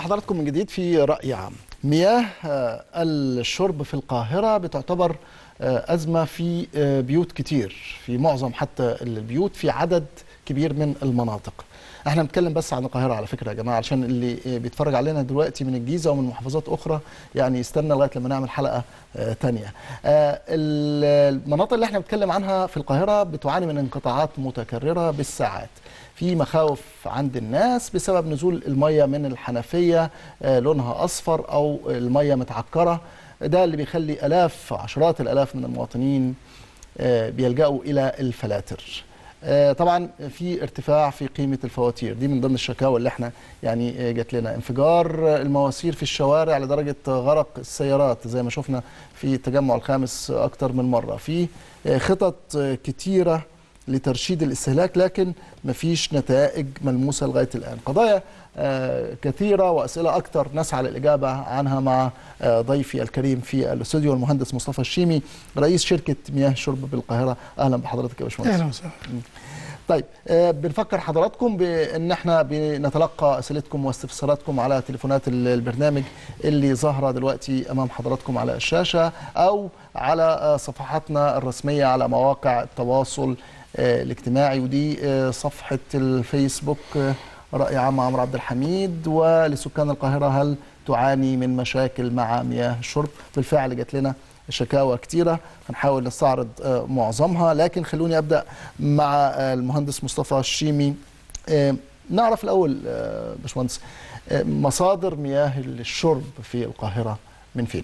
بحضراتكم من جديد في رأي عام مياه آه، الشرب في القاهرة بتعتبر آه، أزمة في آه، بيوت كتير في معظم حتى البيوت في عدد كبير من المناطق احنا بنتكلم بس عن القاهرة على فكرة يا جماعة علشان اللي آه، بيتفرج علينا دلوقتي من الجيزة ومن محافظات أخرى يعني يستنى لغاية لما نعمل حلقة آه، تانية آه، ال- المناطق اللي احنا بنتكلم عنها في القاهرة بتعاني من انقطاعات متكررة بالساعات في مخاوف عند الناس بسبب نزول المية من الحنفية آه، لونها أصفر أو المية متعكرة ده اللي بيخلي ألاف عشرات الألاف من المواطنين آه، بيلجأوا إلى الفلاتر آه، طبعا في ارتفاع في قيمة الفواتير دي من ضمن الشكاوى اللي احنا يعني آه، جات لنا انفجار المواسير في الشوارع لدرجة غرق السيارات زي ما شفنا في التجمع الخامس أكتر من مرة في آه، خطط آه، كتيرة لترشيد الاستهلاك لكن مفيش نتائج ملموسة لغاية الآن قضايا آه، كثيرة وأسئلة أكثر نسعى للإجابة عنها مع آه، ضيفي الكريم في الاستوديو المهندس مصطفى الشيمي رئيس شركة مياه الشرب بالقاهرة أهلا بحضرتك يا باشمهندس اهلا وسهلا طيب آه، بنفكر حضراتكم بان احنا بنتلقى اسئلتكم واستفساراتكم على تليفونات ال- البرنامج اللي ظاهره دلوقتي امام حضراتكم على الشاشه او على آه، صفحاتنا الرسميه على مواقع التواصل آه، الاجتماعي ودي آه، صفحه الفيسبوك آه، راي عام عمرو عبد الحميد ولسكان القاهره هل تعاني من مشاكل مع مياه الشرب بالفعل جات لنا شكاوى كتيرة هنحاول نستعرض آه، معظمها لكن خلوني أبدأ مع آه، المهندس مصطفى الشيمي آه، نعرف الأول آه، باشمهندس آه، مصادر مياه الشرب في القاهرة من فين؟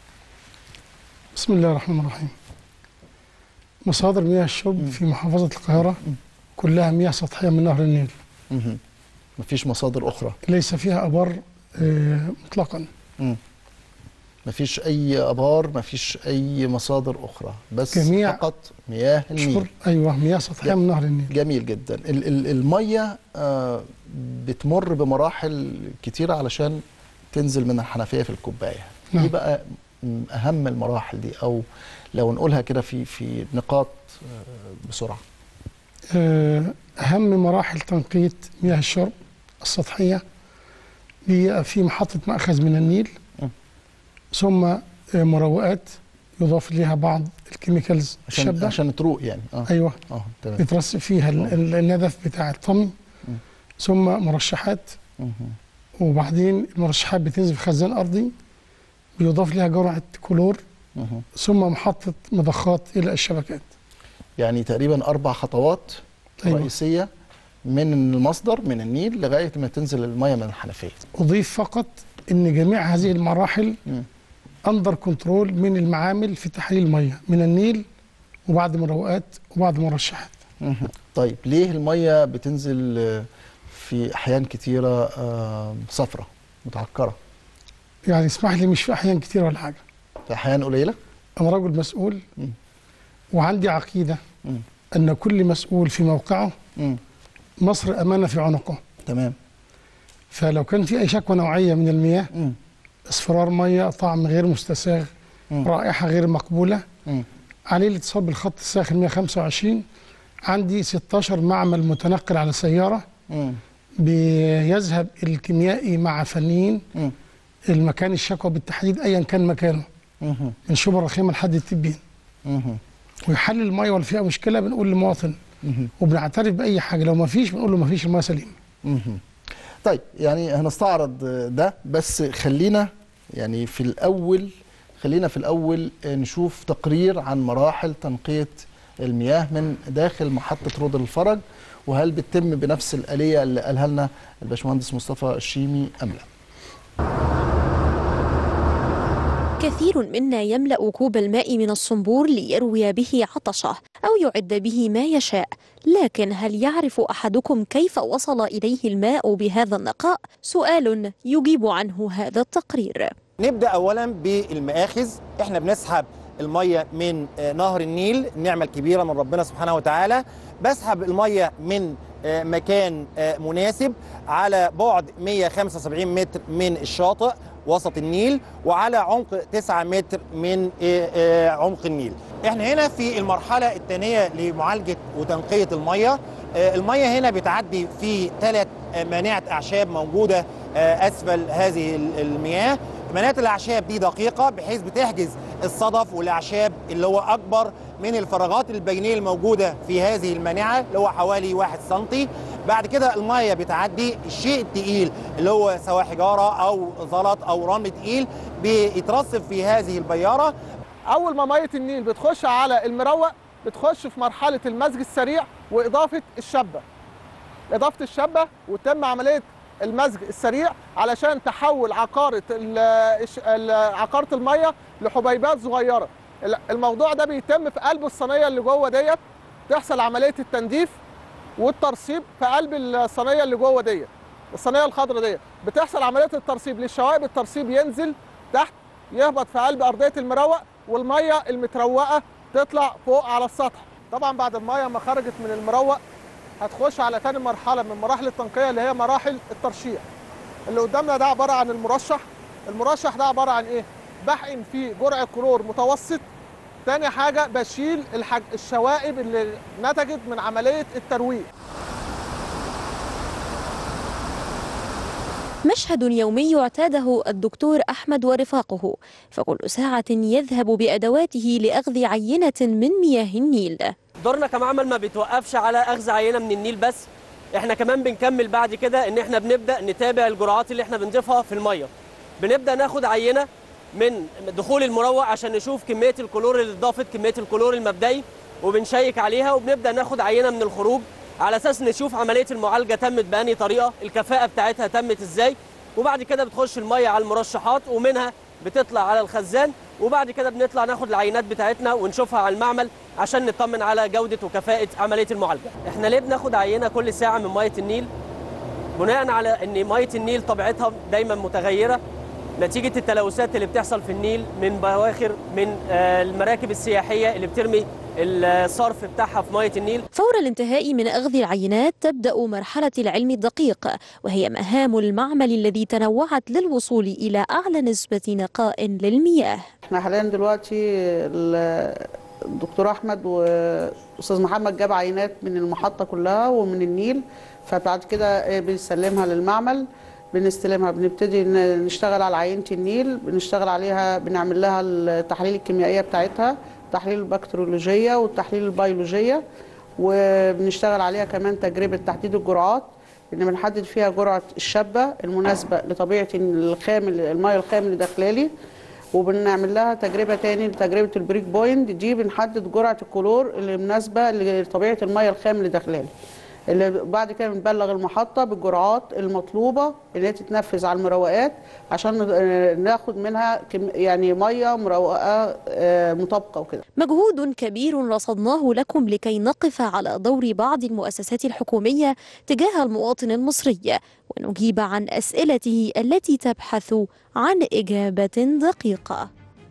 بسم الله الرحمن الرحيم مصادر مياه الشرب في محافظة القاهرة كلها مياه سطحية من نهر النيل مهم. مفيش مصادر أخرى ليس فيها أبار آه، مطلقا مم. مفيش أي أبار مفيش أي مصادر أخرى بس جميع فقط مياه النيل شرب أيوة مياه سطحية جم- من نهر النيل جميل جدا ال- ال- المية آه، بتمر بمراحل كتيرة علشان تنزل من الحنفية في الكوباية نعم. ايه بقى م- أهم المراحل دي أو لو نقولها كده في في نقاط آه، بسرعة آه، أهم مراحل تنقية مياه الشرب السطحية بيبقى في محطة مأخذ من النيل م. ثم آه، مروقات يضاف لها بعض الكيميكالز عشان الشابة عشان تروق يعني اه أيوة اه تمام بيترسب فيها ال- آه. ال- الندف بتاع الطمي م. ثم مرشحات مهم. وبعدين المرشحات بتنزل في خزان أرضي بيضاف لها جرعة كلور مهم. ثم محطة مضخات إلى الشبكات يعني تقريبا أربع خطوات أيوة. رئيسية من المصدر من النيل لغاية ما تنزل المية من الحنفية أضيف فقط أن جميع هذه المراحل مم. أندر كنترول من المعامل في تحليل المية من النيل وبعد مروقات وبعد مرشحات مهم. طيب ليه المية بتنزل آه، في أحيان كتيرة آه، صفرة متعكرة يعني اسمح لي مش في أحيان كتير ولا حاجة في أحيان قليلة أنا رجل مسؤول مم. وعندي عقيدة مم. أن كل مسؤول في موقعه مم. مصر أمانة في عنقه تمام فلو كان في أي شكوى نوعية من المياه مم. اصفرار ميه طعم غير مستساغ مم. رائحه غير مقبوله مم. عليه الاتصال بالخط الساخن 125 عندي 16 معمل متنقل على سياره مم. بيذهب الكيميائي مع فنيين مم. المكان الشكوى بالتحديد ايا كان مكانه مهم. من شبرا الرخيمه لحد التبين مهم. ويحلل الميه ولا فيها مشكله بنقول للمواطن مهم. وبنعترف باي حاجه لو ما فيش بنقول له ما فيش الميه سليمه مهم. طيب يعني هنستعرض ده بس خلينا يعني في الأول خلينا في الأول نشوف تقرير عن مراحل تنقية المياه من داخل محطة رود الفرج وهل بتتم بنفس الآلية اللي قالها لنا الباشمهندس مصطفى الشيمي أم لا كثير منا يملأ كوب الماء من الصنبور ليروي به عطشه أو يعد به ما يشاء لكن هل يعرف أحدكم كيف وصل إليه الماء بهذا النقاء؟ سؤال يجيب عنه هذا التقرير نبدا اولا بالمآخذ احنا بنسحب الميه من آه، نهر النيل نعمه كبيره من ربنا سبحانه وتعالى بسحب الميه من آه، مكان آه، مناسب على بعد 175 متر من الشاطئ وسط النيل وعلى عمق 9 متر من آه، آه، عمق النيل احنا هنا في المرحله الثانيه لمعالجه وتنقيه الميه آه، الميه هنا بتعدي في ثلاث مانعه اعشاب موجوده آه، اسفل هذه ال- المياه منات الاعشاب دي دقيقه بحيث بتحجز الصدف والاعشاب اللي هو اكبر من الفراغات البينيه الموجوده في هذه المانعه اللي هو حوالي 1 سم بعد كده الميه بتعدي الشيء الثقيل اللي هو سواء حجاره او زلط او رمل تقيل بيترصف في هذه البياره اول ما ميه النيل بتخش على المروق بتخش في مرحله المزج السريع واضافه الشبه اضافه الشبه وتم عمليه المزج السريع علشان تحول عقاره ال- الش- ال- عقاره الميه لحبيبات صغيره ال- الموضوع ده بيتم في قلب الصينيه اللي جوه ديت تحصل عمليه التنديف والترسيب في قلب الصينيه اللي جوه ديت الصينيه الخضراء ديت بتحصل عمليه الترسيب للشوائب الترسيب ينزل تحت يهبط في قلب ارضيه المروق والميه المتروقه تطلع فوق على السطح طبعا بعد الميه ما خرجت من المروق هتخش على تاني مرحله من مراحل التنقيه اللي هي مراحل الترشيح اللي قدامنا ده عباره عن المرشح المرشح ده عباره عن ايه بحقن فيه جرعه كلور متوسط تاني حاجه بشيل الحج... الشوائب اللي نتجت من عمليه الترويق مشهد يومي يعتاده الدكتور أحمد ورفاقه فكل ساعة يذهب بأدواته لأخذ عينة من مياه النيل دورنا كمعمل ما بيتوقفش على اخذ عينه من النيل بس احنا كمان بنكمل بعد كده ان احنا بنبدا نتابع الجرعات اللي احنا بنضيفها في الميه بنبدا ناخد عينه من دخول المروق عشان نشوف كميه الكلور اللي اتضافت كميه الكلور المبدئي وبنشيك عليها وبنبدا ناخد عينه من الخروج على اساس نشوف عمليه المعالجه تمت بأني طريقه الكفاءه بتاعتها تمت ازاي وبعد كده بتخش الميه على المرشحات ومنها بتطلع على الخزان وبعد كده بنطلع ناخد العينات بتاعتنا ونشوفها على المعمل عشان نطمن على جوده وكفاءه عمليه المعالجه احنا ليه بناخد عينه كل ساعه من ميه النيل بناء على ان ميه النيل طبيعتها دايما متغيره نتيجه التلوثات اللي بتحصل في النيل من بواخر من آه، المراكب السياحيه اللي بترمي الصرف بتاعها في ميه النيل فور الانتهاء من أخذ العينات تبدأ مرحلة العلم الدقيق وهي مهام المعمل الذي تنوعت للوصول إلى أعلى نسبة نقاء للمياه احنا حاليا دلوقتي ال- الدكتور احمد واستاذ محمد جاب عينات من المحطه كلها ومن النيل فبعد كده إيه بنسلمها للمعمل بنستلمها بنبتدي ن- نشتغل على عينه النيل بنشتغل عليها بنعمل لها التحاليل الكيميائيه بتاعتها التحليل البكتيريولوجيه والتحليل البيولوجيه وبنشتغل عليها كمان تجربه تحديد الجرعات ان بنحدد فيها جرعه الشابه المناسبه لطبيعه الخام الميه الخام اللي داخلالي وبنعمل لها تجربه تاني تجربه البريك بوينت دي بنحدد جرعه الكلور اللي مناسبه لطبيعه الميه الخام اللي داخلالي اللي بعد كده بنبلغ المحطه بالجرعات المطلوبه اللي هي تتنفذ على المروقات عشان آه، ناخد منها كم- يعني ميه مروقه آه، مطابقه وكده مجهود كبير رصدناه لكم لكي نقف على دور بعض المؤسسات الحكومية تجاه المواطن المصري ونجيب عن أسئلته التي تبحث عن إجابة دقيقة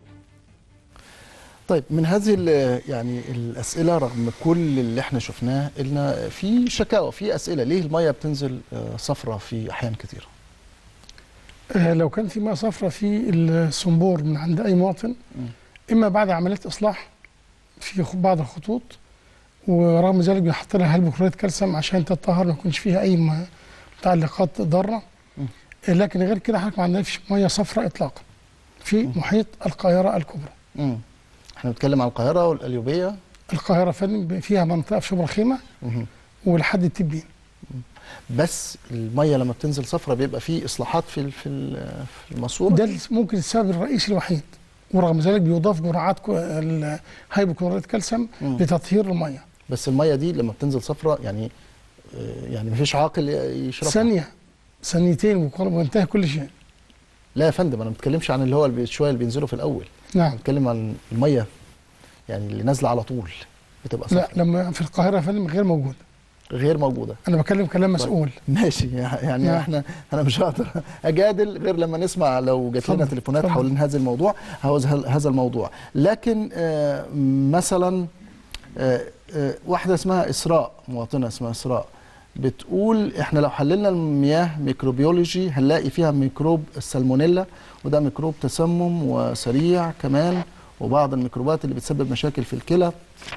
طيب من هذه ال- يعني الاسئله رغم كل اللي احنا شفناه قلنا في شكاوى في اسئله ليه الميه بتنزل آه، صفرة في احيان كثيره آه، لو كان في ماء صفرة في الصنبور من عند أي مواطن إما بعد عملية إصلاح في خ- بعض الخطوط ورغم ذلك بنحط لها هلبوكلوريد كالسيوم عشان تتطهر ما يكونش فيها أي م- متعلقات ضارة آه، لكن غير كده حضرتك ما عندناش مية صفراء إطلاقا في محيط القاهرة الكبرى مم. احنا بنتكلم عن القاهره والقليوبيه القاهرة فندم فيها منطقة في شبرا خيمة مهم. ولحد التبين بس الميه لما بتنزل صفرة بيبقى في اصلاحات في ال- في ال- في الماسوره ده ممكن السبب الرئيسي الوحيد ورغم ذلك بيضاف جرعات كو- الهيبوكلوريد كالسيوم مم. لتطهير الميه بس الميه دي لما بتنزل صفرة يعني آه، يعني مفيش عاقل يشربها ثانيه ثانيتين وكل- وانتهى كل شيء لا يا فندم انا ما بتكلمش عن اللي هو البي- شويه اللي بينزلوا في الاول نعم بتكلم عن الميه يعني اللي نازله على طول بتبقى لا صفرة لما في القاهره يا فندم غير موجود غير موجوده انا بكلم كلام مسؤول ماشي يعني نعم. احنا انا مش هقدر اجادل غير لما نسمع لو جات لنا اتفضل، تليفونات اتفضل. حوالين هذا الموضوع هذا هذا الموضوع لكن آه، مثلا آه، آه، واحده اسمها اسراء مواطنه اسمها اسراء بتقول احنا لو حللنا المياه ميكروبيولوجي هنلاقي فيها ميكروب السالمونيلا وده ميكروب تسمم وسريع كمان وبعض الميكروبات اللي بتسبب مشاكل في الكلى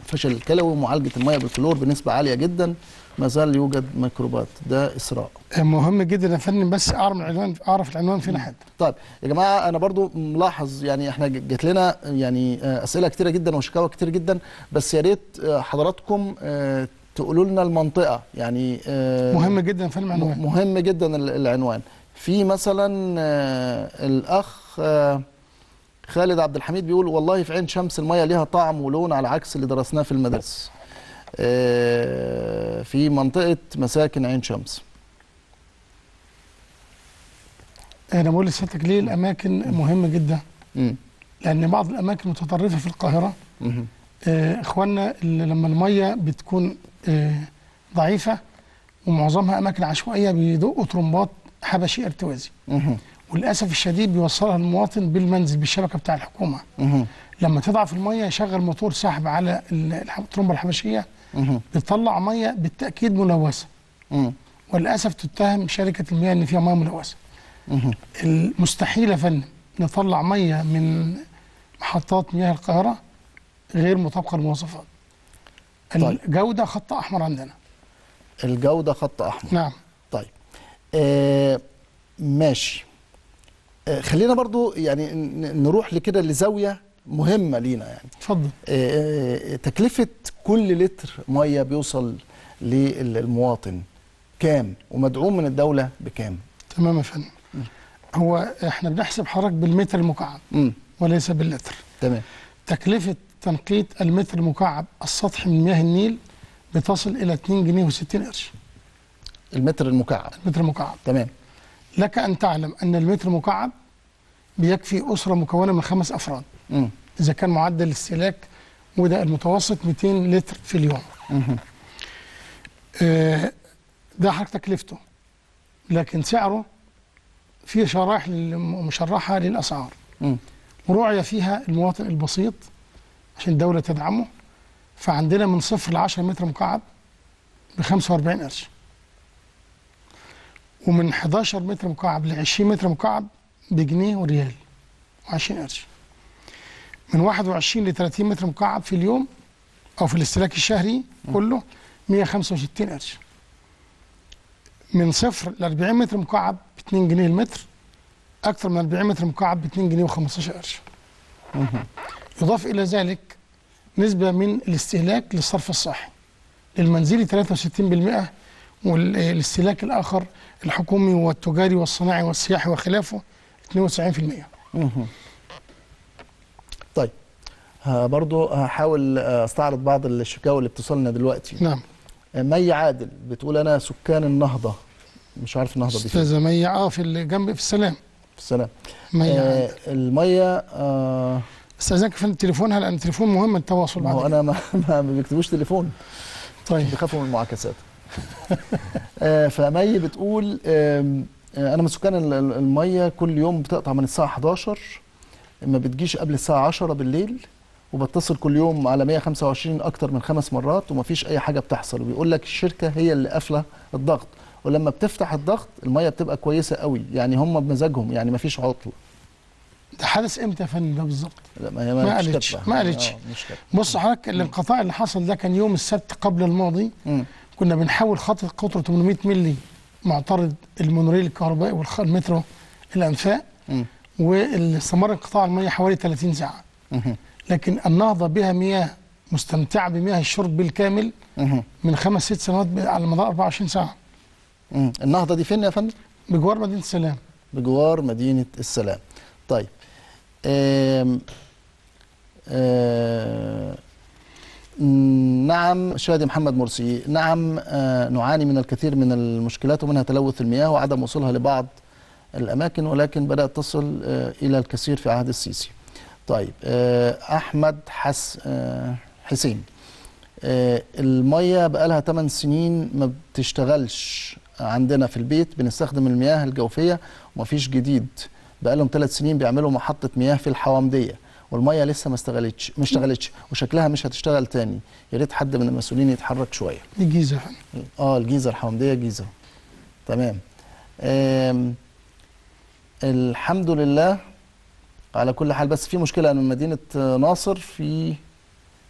الفشل الكلوي ومعالجه الميه بالكلور بنسبه عاليه جدا ما زال يوجد ميكروبات ده اسراء مهم جدا يا فندم بس اعرف العنوان اعرف العنوان فين حد طيب يا جماعه انا برضو ملاحظ يعني احنا ج- جات لنا يعني آه، اسئله كتيره جدا وشكاوى كتير جدا بس يا ريت آه، حضراتكم آه، تقولوا لنا المنطقه يعني آه، مهم جدا يا فندم العنوان مهم جدا ال- العنوان في مثلا آه، الاخ آه، خالد عبد الحميد بيقول والله في عين شمس الميه ليها طعم ولون على عكس اللي درسناه في المدارس آه، في منطقه مساكن عين شمس انا بقول لسيادتك ليه الاماكن مهمه جدا مم. لان بعض الاماكن المتطرفه في القاهره مهم. آه، اخواننا اللي لما الميه بتكون آه، ضعيفه ومعظمها اماكن عشوائيه بيدقوا طرمبات حبشي ارتوازي مهم. وللاسف الشديد بيوصلها المواطن بالمنزل بالشبكه بتاع الحكومه مهم. لما تضعف الميه يشغل موتور سحب على ال- الح- الطرمبه الحبشيه مهم. بتطلع ميه بالتاكيد ملوثه مم. وللاسف تتهم شركه المياه ان فيها ميه ملوثه مهم. المستحيل يا فندم نطلع ميه من محطات مياه القاهره غير مطابقه للمواصفات طيب. الجوده خط احمر عندنا الجوده خط احمر نعم طيب آه ماشي آه خلينا برضو يعني ن- نروح لكده لزاويه مهمه لينا يعني اتفضل آه آه، تكلفه كل لتر ميه بيوصل للمواطن كام ومدعوم من الدوله بكام تمام يا فندم هو احنا بنحسب حضرتك بالمتر المكعب امم وليس باللتر تمام تكلفه تنقيط المتر المكعب السطحي من مياه النيل بتصل الى 2 جنيه و60 قرش المتر المكعب المتر المكعب تمام لك ان تعلم ان المتر المكعب بيكفي اسره مكونه من خمس افراد امم اذا كان معدل الاستهلاك وده المتوسط 200 لتر في اليوم مهم. آه، ده حضرتك تكلفته لكن سعره فيه شرائح لل- مشرحه للاسعار مم. وراعي فيها المواطن البسيط عشان الدوله تدعمه فعندنا من صفر ل 10 متر مكعب ب 45 قرش ومن 11 متر مكعب ل 20 متر مكعب بجنيه وريال و20 قرش من 21 ل 30 متر مكعب في اليوم او في الاستهلاك الشهري كله 165 قرش من صفر ل 40 متر مكعب ب 2 جنيه المتر اكثر من 40 متر مكعب ب 2 جنيه و15 قرش يضاف الى ذلك نسبه من الاستهلاك للصرف الصحي للمنزلي 63% والاستهلاك الاخر الحكومي والتجاري والصناعي والسياحي وخلافه 92% مهم. طيب ها برضو هحاول آه، استعرض بعض الشكاوى اللي بتوصلنا دلوقتي نعم مي عادل بتقول انا سكان النهضه مش عارف النهضه دي فين استاذه مي اه في الجنب في السلام في السلام مي آه آه الميه آه استاذنك في تليفونها لان التليفون مهم التواصل ما هو بعد انا ما, ما ما بيكتبوش تليفون طيب بيخافوا من المعاكسات آه فمي بتقول آم، آه انا من سكان ال- ال- الميه كل يوم بتقطع من الساعه 11 ما بتجيش قبل الساعه 10 بالليل وبتصل كل يوم على 125 اكتر من خمس مرات ومفيش اي حاجه بتحصل وبيقول لك الشركه هي اللي قافله الضغط ولما بتفتح الضغط الميه بتبقى كويسه قوي يعني هم بمزاجهم يعني مفيش عطل ده حدث امتى يا فندم ده بالظبط لا ما هي ما مش قالتش- كاتبة. ما قالتش. آه، مش كاتبة. بص حضرتك الانقطاع اللي حصل ده كان يوم السبت قبل الماضي مم. كنا بنحاول خط قطره 800 مللي معترض المونوريل الكهربائي والمترو الانفاق مم. واستمر انقطاع الميه حوالي 30 ساعه مهم. لكن النهضه بها مياه مستمتعه بمياه الشرب بالكامل مهم. من خمس ست سنوات ب- على مدار 24 ساعه مم. النهضه دي فين يا فندم؟ بجوار مدينه السلام بجوار مدينة السلام طيب آم آم نعم شادي محمد مرسي نعم آه، نعاني من الكثير من المشكلات ومنها تلوث المياه وعدم وصولها لبعض الأماكن ولكن بدأت تصل آه، إلى الكثير في عهد السيسي طيب آه، أحمد حس آه، حسين آه، المية بقالها 8 سنين ما بتشتغلش عندنا في البيت بنستخدم المياه الجوفية ومفيش جديد بقالهم ثلاث سنين بيعملوا محطة مياه في الحوامدية والمية لسه ما اشتغلتش ما اشتغلتش وشكلها مش هتشتغل تاني يا ريت حد من المسؤولين يتحرك شوية دي الجيزه يا فندم اه الجيزة الحوامدية جيزة تمام آم الحمد لله على كل حال بس في مشكلة من مدينة آه، ناصر في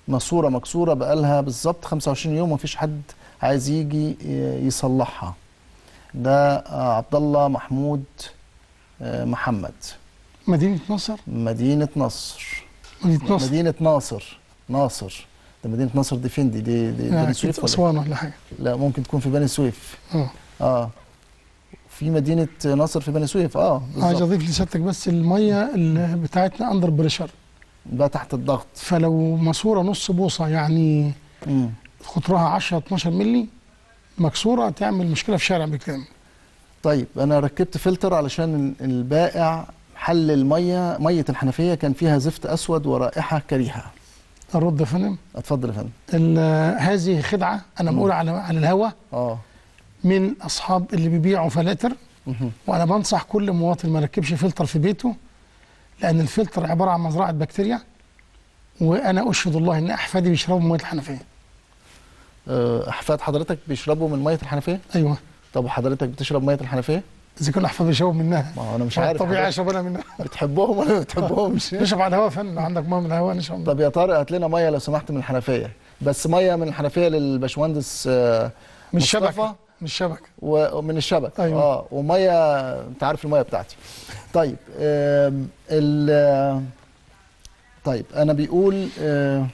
ماسوره مكسوره بقالها بالظبط 25 يوم ومفيش حد عايز يجي ي- يصلحها ده آه، عبد الله محمود آه، محمد مدينه نصر مدينه نصر مدينه نصر مدينه ناصر ناصر ده مدينه نصر دي فين دي دي, دي يعني بني اكيد سويف ولا إيه؟ اسوان ولا حاجه لا ممكن تكون في بني سويف اه اه في مدينه ناصر في بني سويف اه عايز بالظبط اضيف لسيادتك بس الميه اللي بتاعتنا اندر بريشر ده تحت الضغط فلو ماسوره نص بوصه يعني مم. قطرها 10 12 مللي مكسوره تعمل مشكله في شارع بالكامل طيب انا ركبت فلتر علشان ال- البائع حل الميه ميه الحنفيه كان فيها زفت اسود ورائحه كريهه الرد يا فندم اتفضل يا فندم ال- هذه خدعه انا بقول على على الهوا اه من اصحاب اللي بيبيعوا فلاتر مهم. وانا بنصح كل مواطن ما يركبش فلتر في بيته لان الفلتر عباره عن مزرعه بكتيريا وانا اشهد الله ان احفادي بيشربوا ميه الحنفيه آه، احفاد حضرتك بيشربوا من ميه الحنفيه ايوه طب وحضرتك بتشرب ميه الحنفيه اذا كانوا احفاد بيشربوا منها ما هو انا مش عارف طبيعي حضرتك اشرب انا منها بتحبهم ولا ما بتحبهمش نشرب على الهواء يا فندم عندك ميه من الهواء نشرب طب يا طارق هات لنا ميه لو سمحت من الحنفيه بس ميه من الحنفيه للباشمهندس آه، من مصطفى الشبكه من الشبكه ومن الشبك أيوة. اه وميه انت عارف الميه بتاعتي طيب آم، ال طيب انا بيقول آم،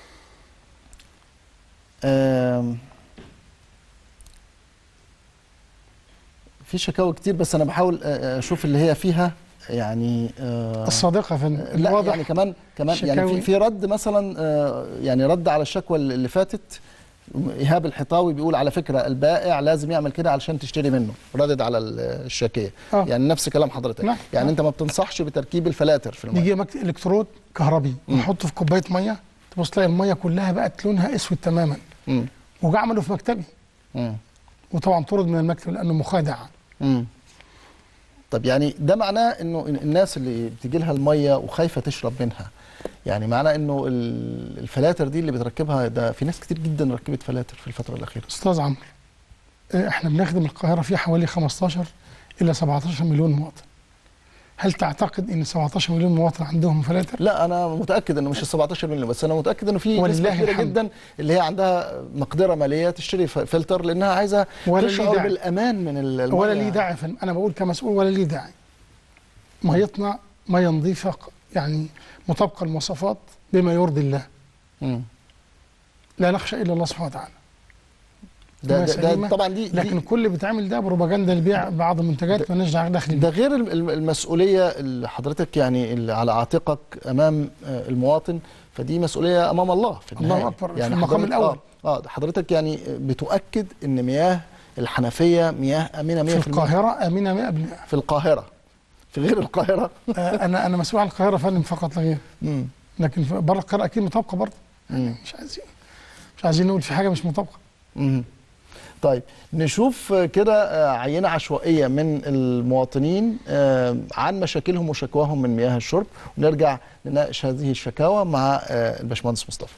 آم، في شكاوى كتير بس انا بحاول آه، اشوف اللي هي فيها يعني آه، الصادقه يا فندم لا الواضح يعني كمان كمان يعني شكاوي. في, في رد مثلا آه، يعني رد على الشكوى اللي فاتت ايهاب الحيطاوي بيقول على فكره البائع لازم يعمل كده علشان تشتري منه ردد على ال- الشاكيه آه. يعني نفس كلام حضرتك نعم. يعني نعم. انت ما بتنصحش بتركيب الفلاتر في الميه بيجي مكت... الكترود كهربي ونحطه في كوبايه ميه تبص تلاقي الميه كلها بقت لونها اسود تماما مم. وجا عمله في مكتبي مم. وطبعا طرد من المكتب لانه مخادع مم. طب يعني ده معناه انه ال- الناس اللي بتجي لها الميه وخايفه تشرب منها يعني معناه انه ال- الفلاتر دي اللي بتركبها ده في ناس كتير جدا ركبت فلاتر في الفتره الاخيره استاذ عمرو آه، احنا بنخدم القاهره فيها حوالي 15 الى 17 مليون مواطن هل تعتقد ان 17 مليون مواطن عندهم فلاتر لا انا متاكد انه مش ال 17 مليون بس انا متاكد انه في نسبه ولله كبيره الحمد. جدا اللي هي عندها مقدره ماليه تشتري ف- فلتر لانها عايزه ولا ليه تشعر داعي. بالامان من ال- الميه ولا ليه داعي فن. انا بقول كمسؤول ولا ليه داعي ميتنا ميه نظيفه ق- يعني مطابقه المواصفات بما يرضي الله مم. لا نخشى الا الله سبحانه وتعالى ده, مية ده, سليمة، ده طبعا دي, لكن دي كل اللي بيتعمل ده بروباجندا لبيع بعض المنتجات مالناش دعوه داخل ده غير الم- الم- المسؤوليه اللي حضرتك يعني اللي على عاتقك امام آه، المواطن فدي مسؤوليه امام الله في الله النهايه أكبر، في يعني المقام حضرتك- الأول. اه اه ده حضرتك يعني بتؤكد ان مياه الحنفيه مياه امنه 100% في القاهره امينه 100% في القاهره في غير القاهره آه، انا انا مسؤول عن القاهره فندم فقط لا غير مم. لكن في- بره القاهره اكيد مطابقه برضه مم. مش عايزين مش عايزين نقول في حاجه مش مطابقه مم. طيب نشوف كده آه، عينة عشوائية من المواطنين آه، عن مشاكلهم وشكواهم من مياه الشرب ونرجع نناقش هذه الشكاوى مع آه، الباشمهندس مصطفى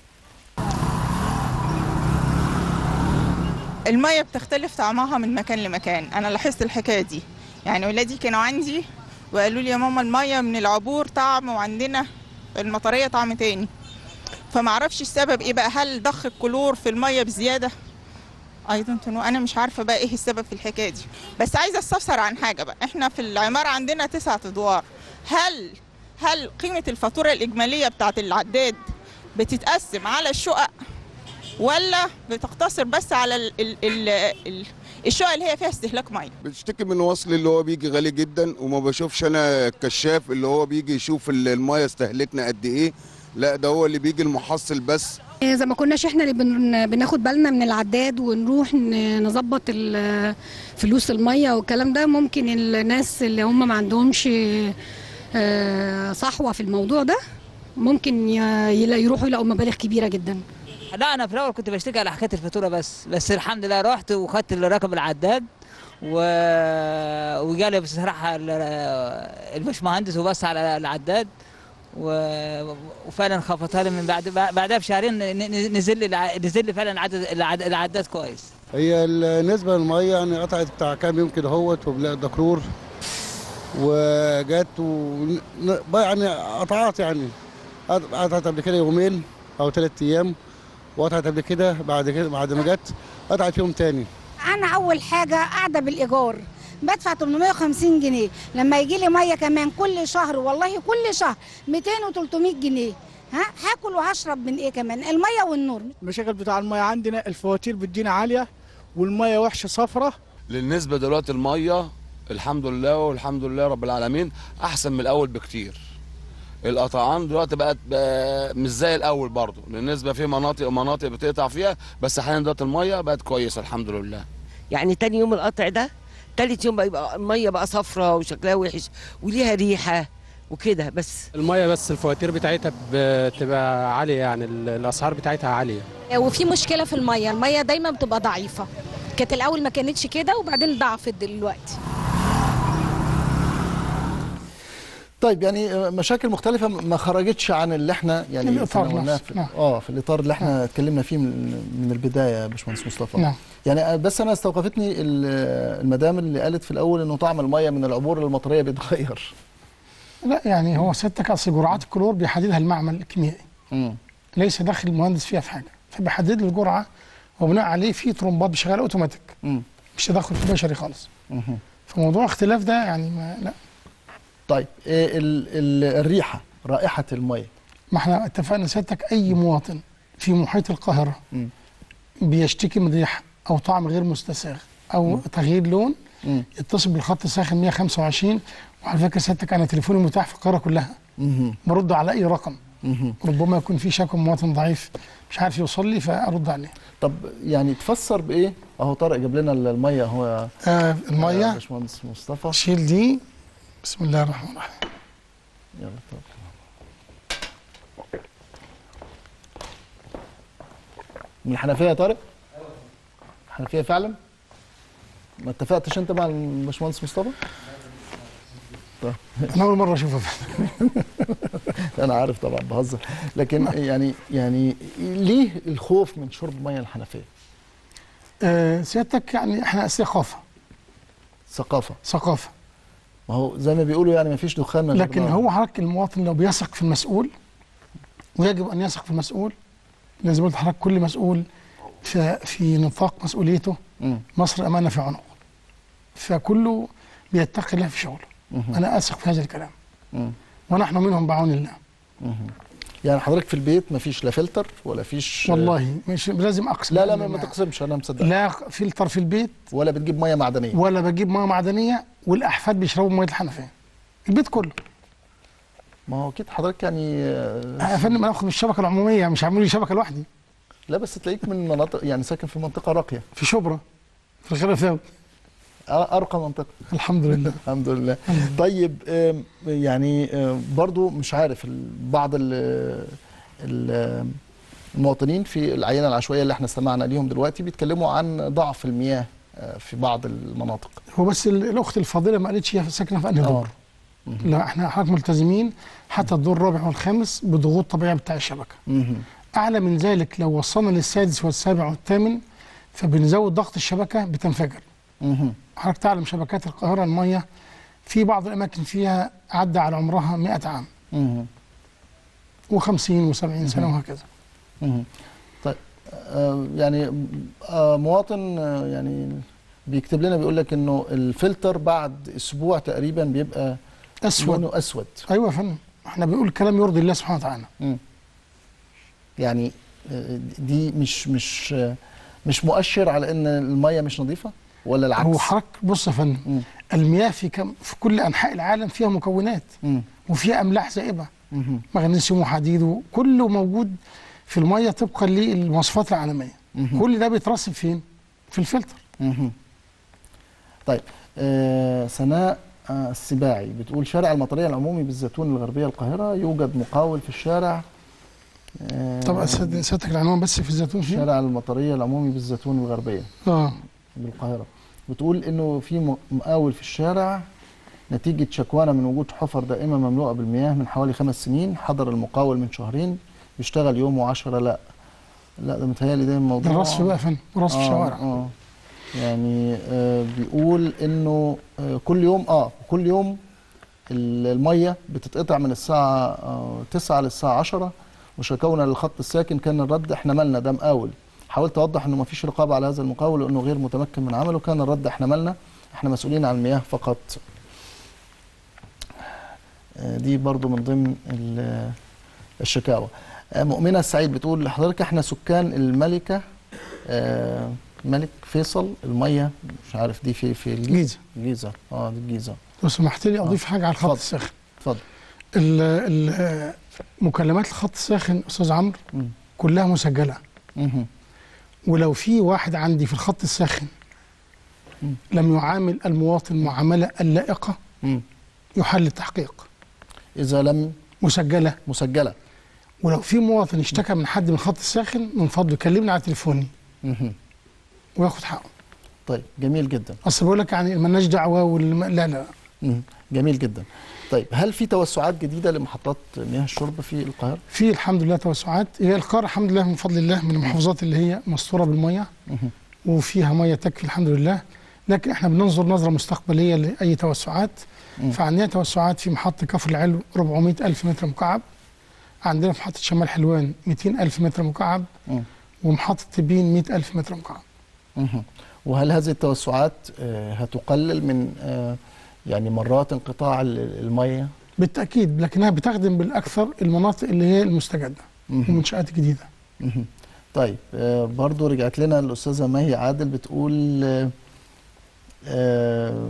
المية بتختلف طعمها من مكان لمكان أنا لاحظت الحكاية دي يعني ولادي كانوا عندي وقالوا لي يا ماما المية من العبور طعم وعندنا المطرية طعم تاني فمعرفش السبب ايه بقى هل ضخ الكلور في المية بزيادة I don't know أنا مش عارفة بقى ايه السبب في الحكاية دي بس عايزة استفسر عن حاجة بقى احنا في العمارة عندنا تسعة أدوار هل هل قيمة الفاتورة الإجمالية بتاعت العداد بتتقسم على الشقق ولا بتقتصر بس على ال ال ال ال الشقق اللي هي فيها استهلاك ميه بشتكي من وصل اللي هو بيجي غالي جدا وما بشوفش انا الكشاف اللي هو بيجي يشوف ال- المايه استهلكنا قد ايه لا ده هو اللي بيجي المحصل بس إذا ما كناش احنا اللي بن- بناخد بالنا من العداد ونروح ن- نظبط ال- فلوس الميه والكلام ده ممكن الناس اللي هم ما عندهمش آه، صحوه في الموضوع ده ممكن ي- يلا- يروحوا يلاقوا مبالغ كبيره جدا لا انا في الاول كنت بشتكي على حكايه الفاتوره بس بس الحمد لله رحت وخدت الرقم العداد و... وجالي بصراحه ال- الباشمهندس وبص على العداد و... وفعلا خفضها لي من بعد بعدها بشهرين ن- ن- نزل لي الع- نزل لي فعلا عدد العد- العداد كويس هي بالنسبة للمية يعني قطعت بتاع كام يوم كده اهوت وبلاقي دكرور وجت و ن- يعني قطعات يعني قطعت قبل كده يومين او ثلاث ايام وقطعت قبل كده بعد كده بعد ما جت قطعت يوم تاني انا اول حاجه قاعده بالايجار بدفع 850 جنيه لما يجي لي ميه كمان كل شهر والله كل شهر 200 و300 جنيه ها هاكل وهشرب من ايه كمان الميه والنور المشاكل بتاع الميه عندنا الفواتير بتجينا عاليه والميه وحشه صفرة بالنسبه دلوقتي الميه الحمد لله والحمد لله رب العالمين احسن من الاول بكتير القطعان دلوقتي بقت بقى مش زي الاول برضه بالنسبه في مناطق ومناطق بتقطع فيها بس حاليا دلوقتي الميه بقت كويسه الحمد لله يعني تاني يوم القطع ده تالت يوم بقى يبقى الميه بقى صفرة وشكلها وحش وليها ريحه وكده بس الميه بس الفواتير بتاعتها بتبقى عاليه يعني ال- الاسعار بتاعتها عاليه وفي مشكله في الميه الميه دايما بتبقى ضعيفه كانت الاول ما كانتش كده وبعدين ضعفت دلوقتي طيب يعني آه، مشاكل مختلفة ما خرجتش عن اللي احنا يعني الإطار تناولناه نفسه، في نعم. اه في الاطار اللي احنا اتكلمنا فيه من, من البداية يا باشمهندس مصطفى نعم. يعني آه، بس انا استوقفتني ال- المدام اللي قالت في الاول انه طعم المية من العبور للمطرية بيتغير لا يعني هو سيادتك اصل جرعات الكلور بيحددها المعمل الكيميائي مم. ليس داخل المهندس فيها في حاجه فبيحدد له الجرعه وبناء عليه في ترومبات بشغال اوتوماتيك مم. مش تدخل بشري خالص مهم. فموضوع اختلاف ده يعني ما لا طيب آه، ال- ال- الريحة رائحة المية ما احنا اتفقنا سيادتك اي مواطن في محيط القاهره مم. بيشتكي من ريحه او طعم غير مستساغ او تغيير لون مم. يتصل بالخط الساخن 125 وعلى فكره سيادتك انا تليفوني متاح في القاهره كلها مهم. برد على اي رقم مهم. ربما يكون في شكوى مواطن ضعيف مش عارف يوصل لي فارد عليه طب يعني تفسر بايه اهو طارق جاب لنا المية اهو آه يا الميه باشمهندس مصطفى شيل دي بسم الله الرحمن الرحيم يلا طب. من الحنفيه يا طارق الحنفيه فعلا ما اتفقتش انت مع الباشمهندس مصطفى طيب انا اول مره اشوفها انا عارف طبعا بهزر لكن يعني يعني ليه الخوف من شرب ميه الحنفيه آه سيادتك يعني احنا ثقافه ثقافه ثقافه ما هو زي ما بيقولوا يعني ما فيش دخان من غير لكن نار. هو حضرتك المواطن لو بيثق في المسؤول ويجب ان يثق في المسؤول لازم قلت لحضرتك كل مسؤول في في نطاق مسؤوليته مم. مصر امانه في عنقه فكله بيتقي الله في شغله مهم. انا اثق في هذا الكلام مم. ونحن منهم بعون الله مهم. يعني حضرتك في البيت ما فيش لا فلتر ولا فيش والله مش لازم اقسم لا لا بالله ما, ما معاك. تقسمش انا مصدق لا فلتر في البيت ولا بتجيب ميه معدنيه ولا بجيب ميه معدنيه والاحفاد بيشربوا ميه الحنفيه البيت كله ما هو اكيد حضرتك يعني يا فندم انا اخد الشبكه العموميه مش هعمل لي شبكه لوحدي لا بس تلاقيك من مناطق يعني ساكن في منطقه راقيه في شبرا في الخلفاوي ارقى منطقه الحمد لله الحمد لله طيب آم، يعني آم، برضو مش عارف ال- بعض ال- ال- المواطنين في العينه العشوائيه اللي احنا استمعنا ليهم دلوقتي بيتكلموا عن ضعف المياه آه، في بعض المناطق هو بس ال- الاخت الفاضله ما قالتش هي ساكنه في انهي دور لا احنا حضرتك ملتزمين حتى الدور الرابع والخامس بضغوط طبيعيه بتاع الشبكه مهم. اعلى من ذلك لو وصلنا للسادس والسابع والثامن فبنزود ضغط الشبكه بتنفجر مهم. حضرتك تعلم شبكات القاهره الميه في بعض الاماكن فيها عدى على عمرها 100 عام مهم. و50 و70 سنه مهم. وهكذا مهم. طيب آه، يعني آه، مواطن آه، يعني بيكتب لنا بيقول لك انه الفلتر بعد اسبوع تقريبا بيبقى اسود لونه اسود ايوه يا فندم احنا بنقول كلام يرضي الله سبحانه وتعالى مم. يعني آه، دي مش مش آه، مش مؤشر على ان الميه مش نظيفه ولا العكس هو حضرتك بص يا فندم المياه في كم في كل انحاء العالم فيها مكونات مم. وفيها املاح زائبه مهم. مغنيسيوم وحديد وكله موجود في الميه طبقا للمواصفات العالميه مهم. كل ده بيترسب فين في الفلتر مهم. طيب آه سناء آه السباعي بتقول شارع المطريه العمومي بالزيتون الغربيه القاهره يوجد مقاول في الشارع آه طبعا سيادة- سيادتك العنوان بس في الزيتون فين شارع المطريه العمومي بالزيتون الغربيه اه بالقاهره بتقول انه في م- مقاول في الشارع نتيجة شكوانا من وجود حفر دائمة مملوءة بالمياه من حوالي خمس سنين حضر المقاول من شهرين بيشتغل يوم وعشرة لا لا ده متهيألي ده الموضوع ده الرصف بقى يا فندم رصف آه، شوارع اه يعني آه بيقول انه آه كل يوم اه كل يوم ال- الميه بتتقطع من الساعه آه 9 للساعه 10 وشكونا للخط الساكن كان الرد احنا مالنا ده مقاول حاولت اوضح انه ما فيش رقابه على هذا المقاول وانه غير متمكن من عمله كان الرد احنا مالنا احنا مسؤولين عن المياه فقط آه، دي برضو من ضمن ال- الشكاوى آه، مؤمنة السعيد بتقول لحضرتك احنا سكان الملكة آه، ملك فيصل المية مش عارف دي في في الجيزة الجيزة اه دي الجيزة لو سمحت لي اضيف حاجه على الخط اتفضل. الساخن اتفضل ال- ال- مكالمات الخط الساخن استاذ عمرو كلها مسجله مهم. ولو في واحد عندي في الخط الساخن لم يعامل المواطن معامله اللائقه مم. يحل التحقيق اذا لم مسجله مسجله ولو في مواطن اشتكى من حد من الخط الساخن من فضله يكلمني على تليفوني مهم. وياخد حقه طيب جميل جدا اصل بقول لك يعني مالناش دعوه والم... لا لا مهم. جميل جدا طيب هل في توسعات جديدة لمحطات مياه الشرب في القاهرة؟ في الحمد لله توسعات هي القاره الحمد لله من فضل الله من المحافظات اللي هي مستوره بالميه مهم. وفيها ميه تكفي الحمد لله لكن احنا بننظر نظره مستقبليه لاي توسعات مم. فعندنا توسعات في محطه كفر العلو 400 الف متر مكعب عندنا في محطه شمال حلوان 200 الف متر مكعب مم. ومحطه تبين 100 الف متر مكعب مهم. وهل هذه التوسعات آه، هتقلل من آه، يعني مرات انقطاع ال- المياه؟ بالتاكيد لكنها بتخدم بالاكثر المناطق اللي هي المستجده مهم. والمنشات الجديده مهم. طيب آه، برضو رجعت لنا الأستاذة ماهي عادل بتقول آه، آه،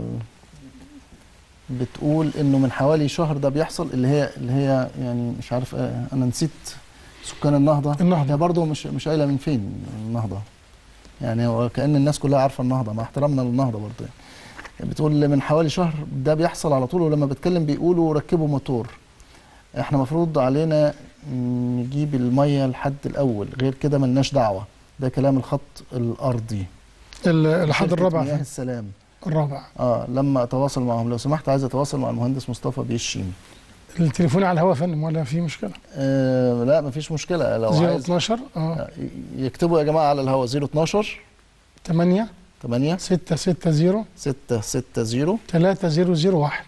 بتقول إنه من حوالي شهر ده بيحصل اللي هي اللي هي يعني مش عارف آه، أنا نسيت سكان النهضة النهضة هي برضو مش مش قايلة من فين النهضة يعني هو كأن الناس كلها عارفة النهضة مع احترامنا للنهضة برضو يعني. بتقول من حوالي شهر ده بيحصل على طول ولما بتكلم بيقولوا ركبوا موتور احنا مفروض علينا نجيب الميه لحد الاول غير كده ملناش دعوه ده كلام الخط الارضي ال- الحد شركة الرابع مياه في- السلام الرابع اه لما اتواصل معهم لو سمحت عايز اتواصل مع المهندس مصطفى بيشيم التليفون على الهواء يا فندم ولا في مشكله آه لا مفيش مشكله لو عايز 012 اه يكتبوا يا جماعه على الهواء 012 8 8 660 660 3001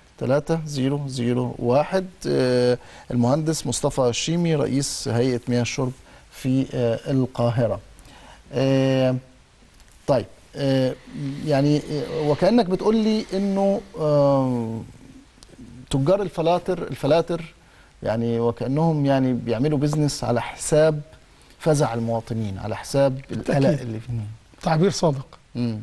3001 آه، المهندس مصطفى الشيمي رئيس هيئة مياه الشرب في آه، القاهرة آه، طيب آه، يعني آه، وكأنك بتقول لي انه آه، تجار الفلاتر الفلاتر يعني وكأنهم يعني بيعملوا بيزنس على حساب فزع المواطنين على حساب القلق بالتأكيد. اللي فيهم تعبير صادق مم.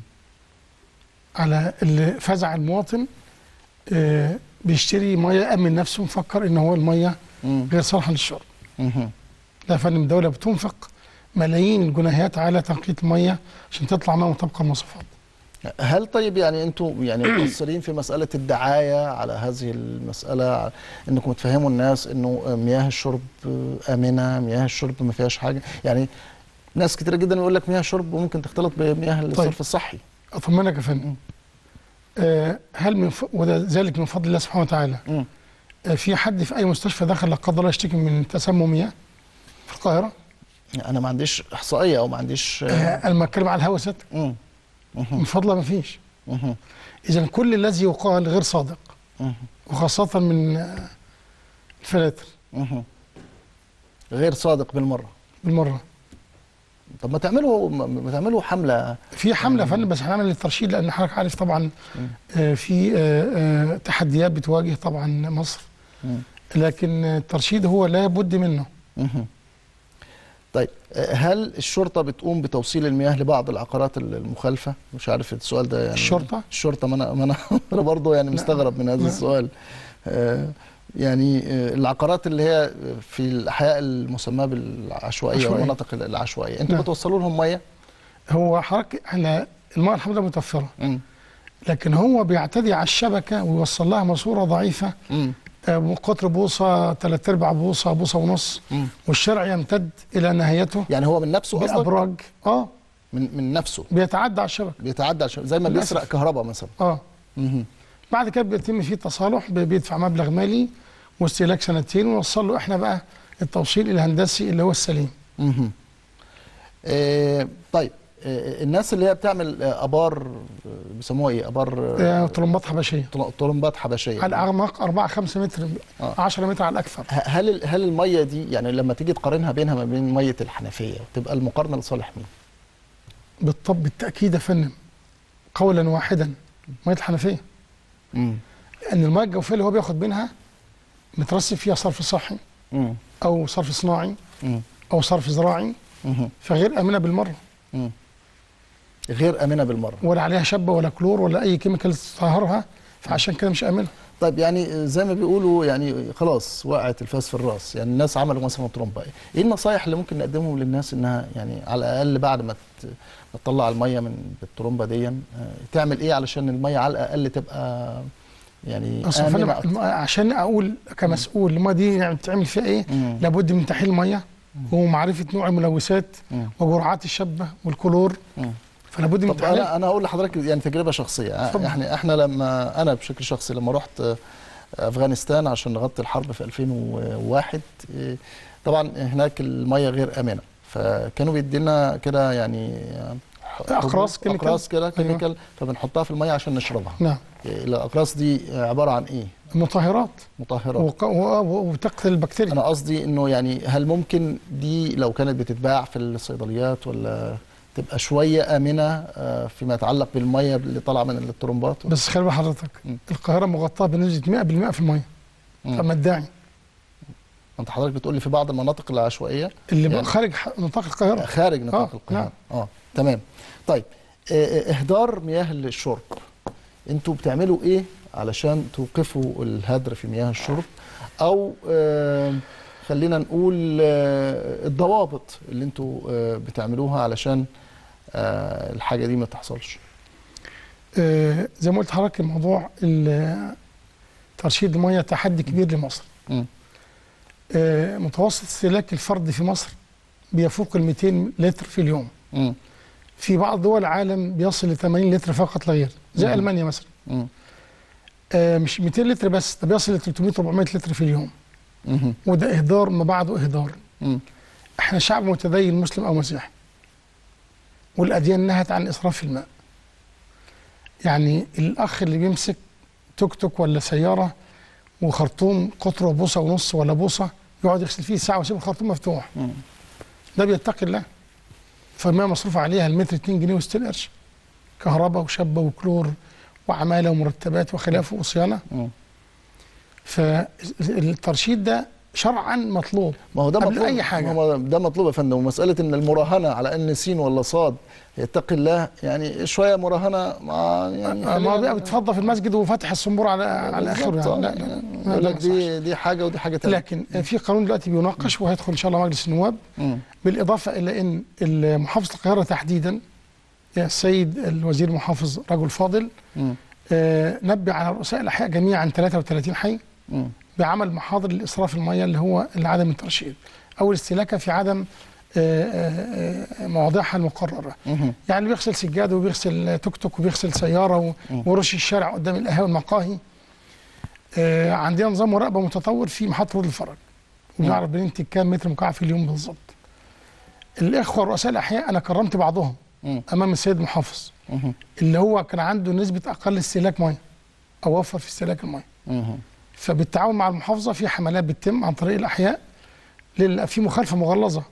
على اللي فزع المواطن آه، بيشتري ميه يامن نفسه مفكر ان هو الميه مم. غير صالحه للشرب مهم. لا يا فندم الدوله بتنفق ملايين الجنيهات على تنقيه الميه عشان تطلع ميه مطابقه للمواصفات هل طيب يعني انتوا يعني مقصرين في مساله الدعايه على هذه المساله انكم تفهموا الناس انه مياه الشرب امنه مياه الشرب ما فيهاش حاجه يعني ناس كتير جدا يقول لك مياه الشرب ممكن تختلط بمياه الصرف الصحي اطمنك يا فندم آه، هل من ف... وده ذلك من فضل الله سبحانه وتعالى آه، في حد في اي مستشفى دخل لا قدر الله يشتكي من تسمم مياه في القاهره انا ما عنديش احصائيه او ما عنديش آه، انا بتكلم على الهوا ست من فضله ما فيش مهم. اذا كل الذي يقال غير صادق مهم. وخاصه من آه، الفلاتر مهم. غير صادق بالمره بالمره طب ما تعملوا ما- ما تعملوا حمله في حمله يا فندم بس هنعمل للترشيد لان حضرتك عارف طبعا آه، في آه، آه، تحديات بتواجه طبعا مصر مم. لكن الترشيد هو لا بد منه مهم. طيب آه، هل الشرطه بتقوم بتوصيل المياه لبعض العقارات المخالفه مش عارف السؤال ده يعني الشرطة؟ الشرطه ما انا ما انا أنا برضه يعني مستغرب من هذا لا. السؤال آه، يعني آه، العقارات اللي هي في الاحياء المسماه بالعشوائيه عشوائية. والمناطق العشوائيه انتوا نعم. بتوصلوا لهم ميه هو حضرتك احنا الماء الحمد لله متوفره لكن هو بيعتدي على الشبكه ويوصل لها ماسوره ضعيفه آه، قطر بوصه ثلاث ارباع بوصه بوصه ونص مم. والشارع يمتد الى نهايته يعني هو من نفسه قصدك؟ بابراج اه من من نفسه بيتعدى على الشبكه بيتعدى على الشبكة، زي ما للأسف. بيسرق كهرباء مثلا اه مهم. بعد كده بيتم فيه تصالح بي- بيدفع مبلغ مالي واستهلاك سنتين ونوصل له احنا بقى التوصيل الهندسي اللي هو السليم مهم. آه، طيب آه، الناس اللي هي بتعمل آه، ابار آه، بيسموها ايه ابار آه، طلمبات حبشيه طل- طلمبات حبشيه على اعماق 4 5 متر 10 متر على الاكثر ه- هل ال- هل الميه دي يعني لما تيجي تقارنها بينها ما بين ميه الحنفيه تبقى المقارنه لصالح مين؟ بالطب بالتاكيد يا فندم قولا واحدا ميه الحنفيه مم. لان الميه الجوفيه اللي هو بياخد منها مترسب فيها صرف صحي مم. او صرف صناعي مم. او صرف زراعي مم. فغير امنه بالمره مم. غير امنه بالمره ولا عليها شبه ولا كلور ولا اي كيميكال تطهرها فعشان كده مش امنه طيب يعني زي ما بيقولوا يعني خلاص وقعت الفاس في الراس يعني الناس عملوا مثلا ترومبا ايه النصايح اللي ممكن نقدمهم للناس انها يعني على الاقل بعد ما ت- ما تطلع الميه من الترومبا دي آه، تعمل ايه علشان الميه على الاقل تبقى يعني اصل آمنة فانا أكتر؟ الم- عشان اقول كمسؤول الميه دي يعني بتعمل فيها ايه لابد من تحليل الميه ومعرفه نوع الملوثات مم. وجرعات الشبه والكلور مم. فلا بد من طب تحليل انا انا هقول لحضرتك يعني تجربه شخصيه اتفضل. احنا احنا لما انا بشكل شخصي لما رحت آه، افغانستان عشان نغطي الحرب في 2001 آه، طبعا هناك الميه غير امنه فكانوا بيدينا كده يعني آه، أقراص حبوب- كيميكال. اقراص كده أيوة. كيميكال فبنحطها في الميه عشان نشربها نعم الاقراص دي عباره عن ايه مطهرات مطهرات وق- و- و- وتقتل البكتيريا انا قصدي انه يعني هل ممكن دي لو كانت بتتباع في الصيدليات ولا تبقى شويه امنه آه، فيما يتعلق بالميه اللي طالعه من الطرمبات بس خلي بال حضرتك القاهره مغطاه بنسبه 100% في الميه فما الداعي انت حضرتك بتقول لي في بعض المناطق العشوائيه اللي يعني بقى خارج ح- نطاق القاهره خارج نطاق آه، القاهره نعم. اه تمام طيب آه، آه، اهدار مياه الشرب انتوا بتعملوا ايه علشان توقفوا الهدر في مياه الشرب او آه، خلينا نقول آه، الضوابط اللي انتوا آه، بتعملوها علشان آه، الحاجه دي ما تحصلش آه، زي ما قلت لحضرتك الموضوع ال- ترشيد الميه تحدي كبير لمصر مم. آه، متوسط استهلاك الفرد في مصر بيفوق ال 200 لتر في اليوم مم. في بعض دول العالم بيصل ل 80 لتر فقط لا غير زي مم. المانيا مثلا مم. آه، مش 200 لتر بس ده بيصل ل 300 400 لتر في اليوم مم. وده اهدار ما بعده اهدار مم. احنا شعب متدين مسلم او مسيحي والاديان نهت عن اسراف في الماء يعني الاخ اللي بيمسك توك توك ولا سياره وخرطوم قطره بوصه ونص ولا بوصه يقعد يغسل فيه ساعه ويسيب الخرطوم مفتوح مم. ده بيتقي الله فالماء مصروف عليها المتر 2 جنيه و60 قرش كهرباء وشبه وكلور وعماله ومرتبات وخلافه وصيانه مم. فالترشيد ده شرعا مطلوب ما هو ده قبل مطلوب اي حاجه ما هو ده مطلوب يا فندم ومساله ان المراهنه على ان سين ولا صاد يتقي الله يعني شويه مراهنه مع يعني ما هو بقى بتفضى في المسجد وفتح الصنبور على على اخره بالظبط، يعني آه. لا لا لا يقول لا لك دي دي حاجه ودي حاجه ثانيه لكن في قانون دلوقتي بيناقش وهيدخل ان شاء الله مجلس النواب بالاضافه الى ان محافظه القاهره تحديدا يا السيد الوزير المحافظ رجل فاضل آه، نبه على رؤساء الاحياء جميعا 33 حي بعمل محاضر لاسراف الميه اللي هو عدم الترشيد او الاستهلاكه في عدم آه، آه، آه، مواضيعها المقرره يعني اللي بيغسل سجاده وبيغسل توك توك وبيغسل سياره و- ورش الشارع قدام القهاوي والمقاهي آه، عندنا نظام مراقبه متطور في محطه رود الفرج وبنعرف بننتج كام متر مكعب في اليوم بالظبط الاخوه رؤساء الاحياء انا كرمت بعضهم امام السيد المحافظ اللي هو كان عنده نسبه اقل استهلاك ميه او وفر في استهلاك الميه فبالتعاون مع المحافظه في حملات بتتم عن طريق الاحياء لل- في مخالفه مغلظه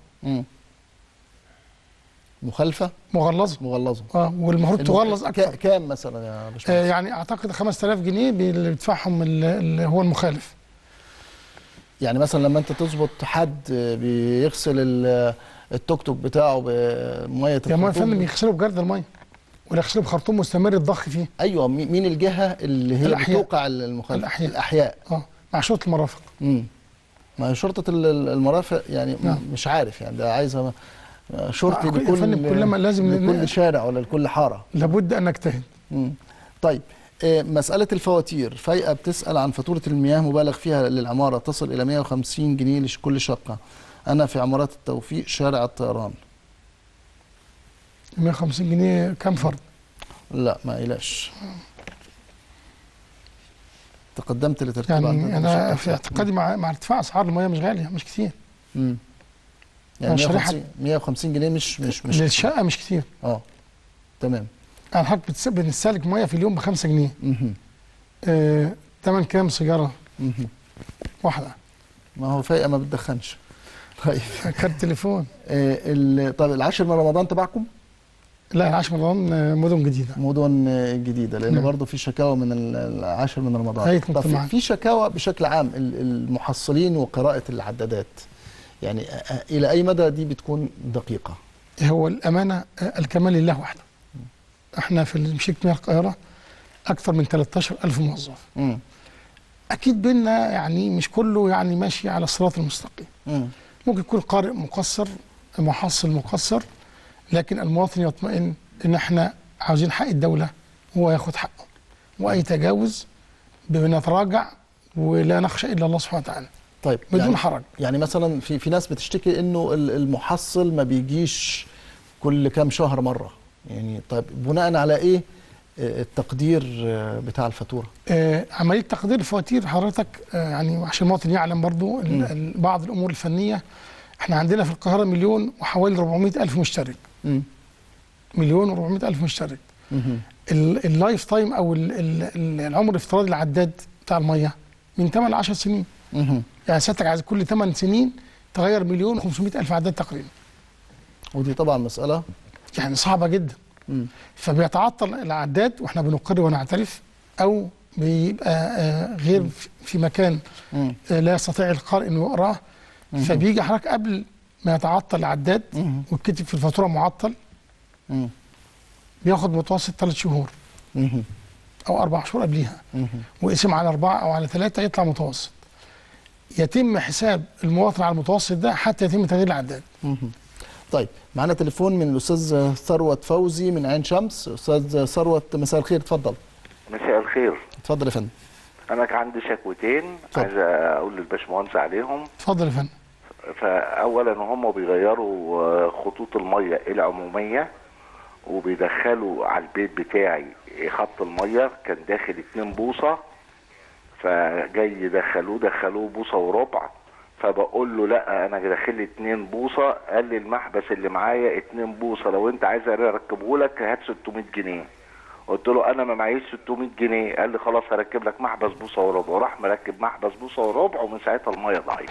مخالفه مغلظه مغلظه اه والمفروض المخ- تغلظ ك- اكثر كام مثلا يا آه باشمهندس يعني اعتقد 5000 جنيه بي- اللي بيدفعهم ال- اللي هو المخالف يعني مثلا لما انت تظبط حد بيغسل ال- التوك توك بتاعه بميه يا ما يا الخرطوم فندم يغسلوا بجرد الميه ولا يغسلوا بخرطوم مستمر الضخ فيه ايوه مي- مين الجهه اللي هي الأحياء. بتوقع المخالفه الأحياء. الاحياء اه مع شرطه المرافق امم ما هي شرطه ال- ال- المرافق يعني م- نعم. مش عارف يعني ده عايزه شرطي آه، يا لكل فندم كلما لازم ن- لكل شارع ولا لكل حاره لابد ان نجتهد مم. طيب آه، مسألة الفواتير فايقة بتسأل عن فاتورة المياه مبالغ فيها للعمارة تصل إلى 150 جنيه لكل شقة أنا في عمارات التوفيق شارع الطيران 150 جنيه كم فرد؟ لا ما إلاش تقدمت لترتيب عدد يعني انا الشقق. في اعتقادي مع مع ارتفاع اسعار الميه مش غاليه مش كتير مم. يعني شريحة- 150 150 جنيه مش مش مش للشقه مش كتير اه تمام انا حضرتك بتس- بنستهلك ميه في اليوم ب 5 جنيه مهم. آه، تمن كام سيجاره مهم. واحده ما هو فايقه ما بتدخنش طيب كارت تليفون آه ال- طب العاشر من رمضان تبعكم؟ لا العاشر من رمضان آه، مدن جديده مدن آه، جديده لان نعم. برضه في شكاوى من ال- العاشر من رمضان هيئة طب في- مجتمعات. في شكاوى بشكل عام ال- المحصلين وقراءه العدادات يعني آه، آه، الى اي مدى دي بتكون دقيقه؟ هو الامانه آه، الكمال لله وحده احنا في مشيك مياه القاهره اكثر من 13000 موظف مم. اكيد بينا يعني مش كله يعني ماشي على الصراط المستقيم مم. ممكن يكون قارئ مقصر محصل مقصر لكن المواطن يطمئن ان احنا عاوزين حق الدوله هو ياخد حقه واي تجاوز بنتراجع ولا نخشى الا الله سبحانه وتعالى طيب بدون يعني حرج يعني مثلا في في ناس بتشتكي انه ال- المحصل ما بيجيش كل كام شهر مره يعني طيب بناء على ايه آه، التقدير آه، بتاع الفاتوره؟ آه عمليه تقدير الفواتير حضرتك آه يعني عشان المواطن يعلم برضو ال- ال- بعض الامور الفنيه احنا عندنا في القاهره مليون وحوالي 400 الف مشترك مم. مليون و400 الف مشترك مهم. ال- اللايف تايم او ال- ال- ال- العمر الافتراضي للعداد بتاع الميه من 8 ل 10 سنين مهم. يعني سيادتك عايز كل 8 سنين تغير مليون و500 الف عداد تقريبا ودي طبعا مساله يعني صعبه جدا مم. فبيتعطل العداد واحنا بنقر ونعترف او بيبقى آه، غير في- في مكان مم. آه، لا يستطيع القارئ انه يقراه مهم. فبيجي حضرتك قبل ما يتعطل العداد مهم. ويتكتب في الفاتوره معطل مم. بياخد متوسط ثلاث شهور مهم. او اربع شهور قبليها مهم. وقسم على أربعة أو على ثلاثة يطلع متوسط يتم حساب المواطن على المتوسط ده حتى يتم تغيير العداد مهم. طيب معانا تليفون من الاستاذ ثروت فوزي من عين شمس استاذ ثروت مساء الخير اتفضل مساء الخير اتفضل يا فندم انا كان عندي شكوتين عايز اقول للباشمهندس عليهم اتفضل يا فندم فاولا هم بيغيروا آه، خطوط الميه العموميه وبيدخلوا على البيت بتاعي خط الميه كان داخل 2 بوصه فجاي يدخلوه دخلوه بوصه وربع فبقول له لا انا داخل لي 2 بوصه قال لي المحبس اللي معايا 2 بوصه لو انت عايز اركبه لك هات 600 جنيه قلت له انا ما معيش 600 جنيه قال لي خلاص هركب لك محبس بوصه وربع وراح مركب محبس بوصه وربع ومن ساعتها الميه ضعيفه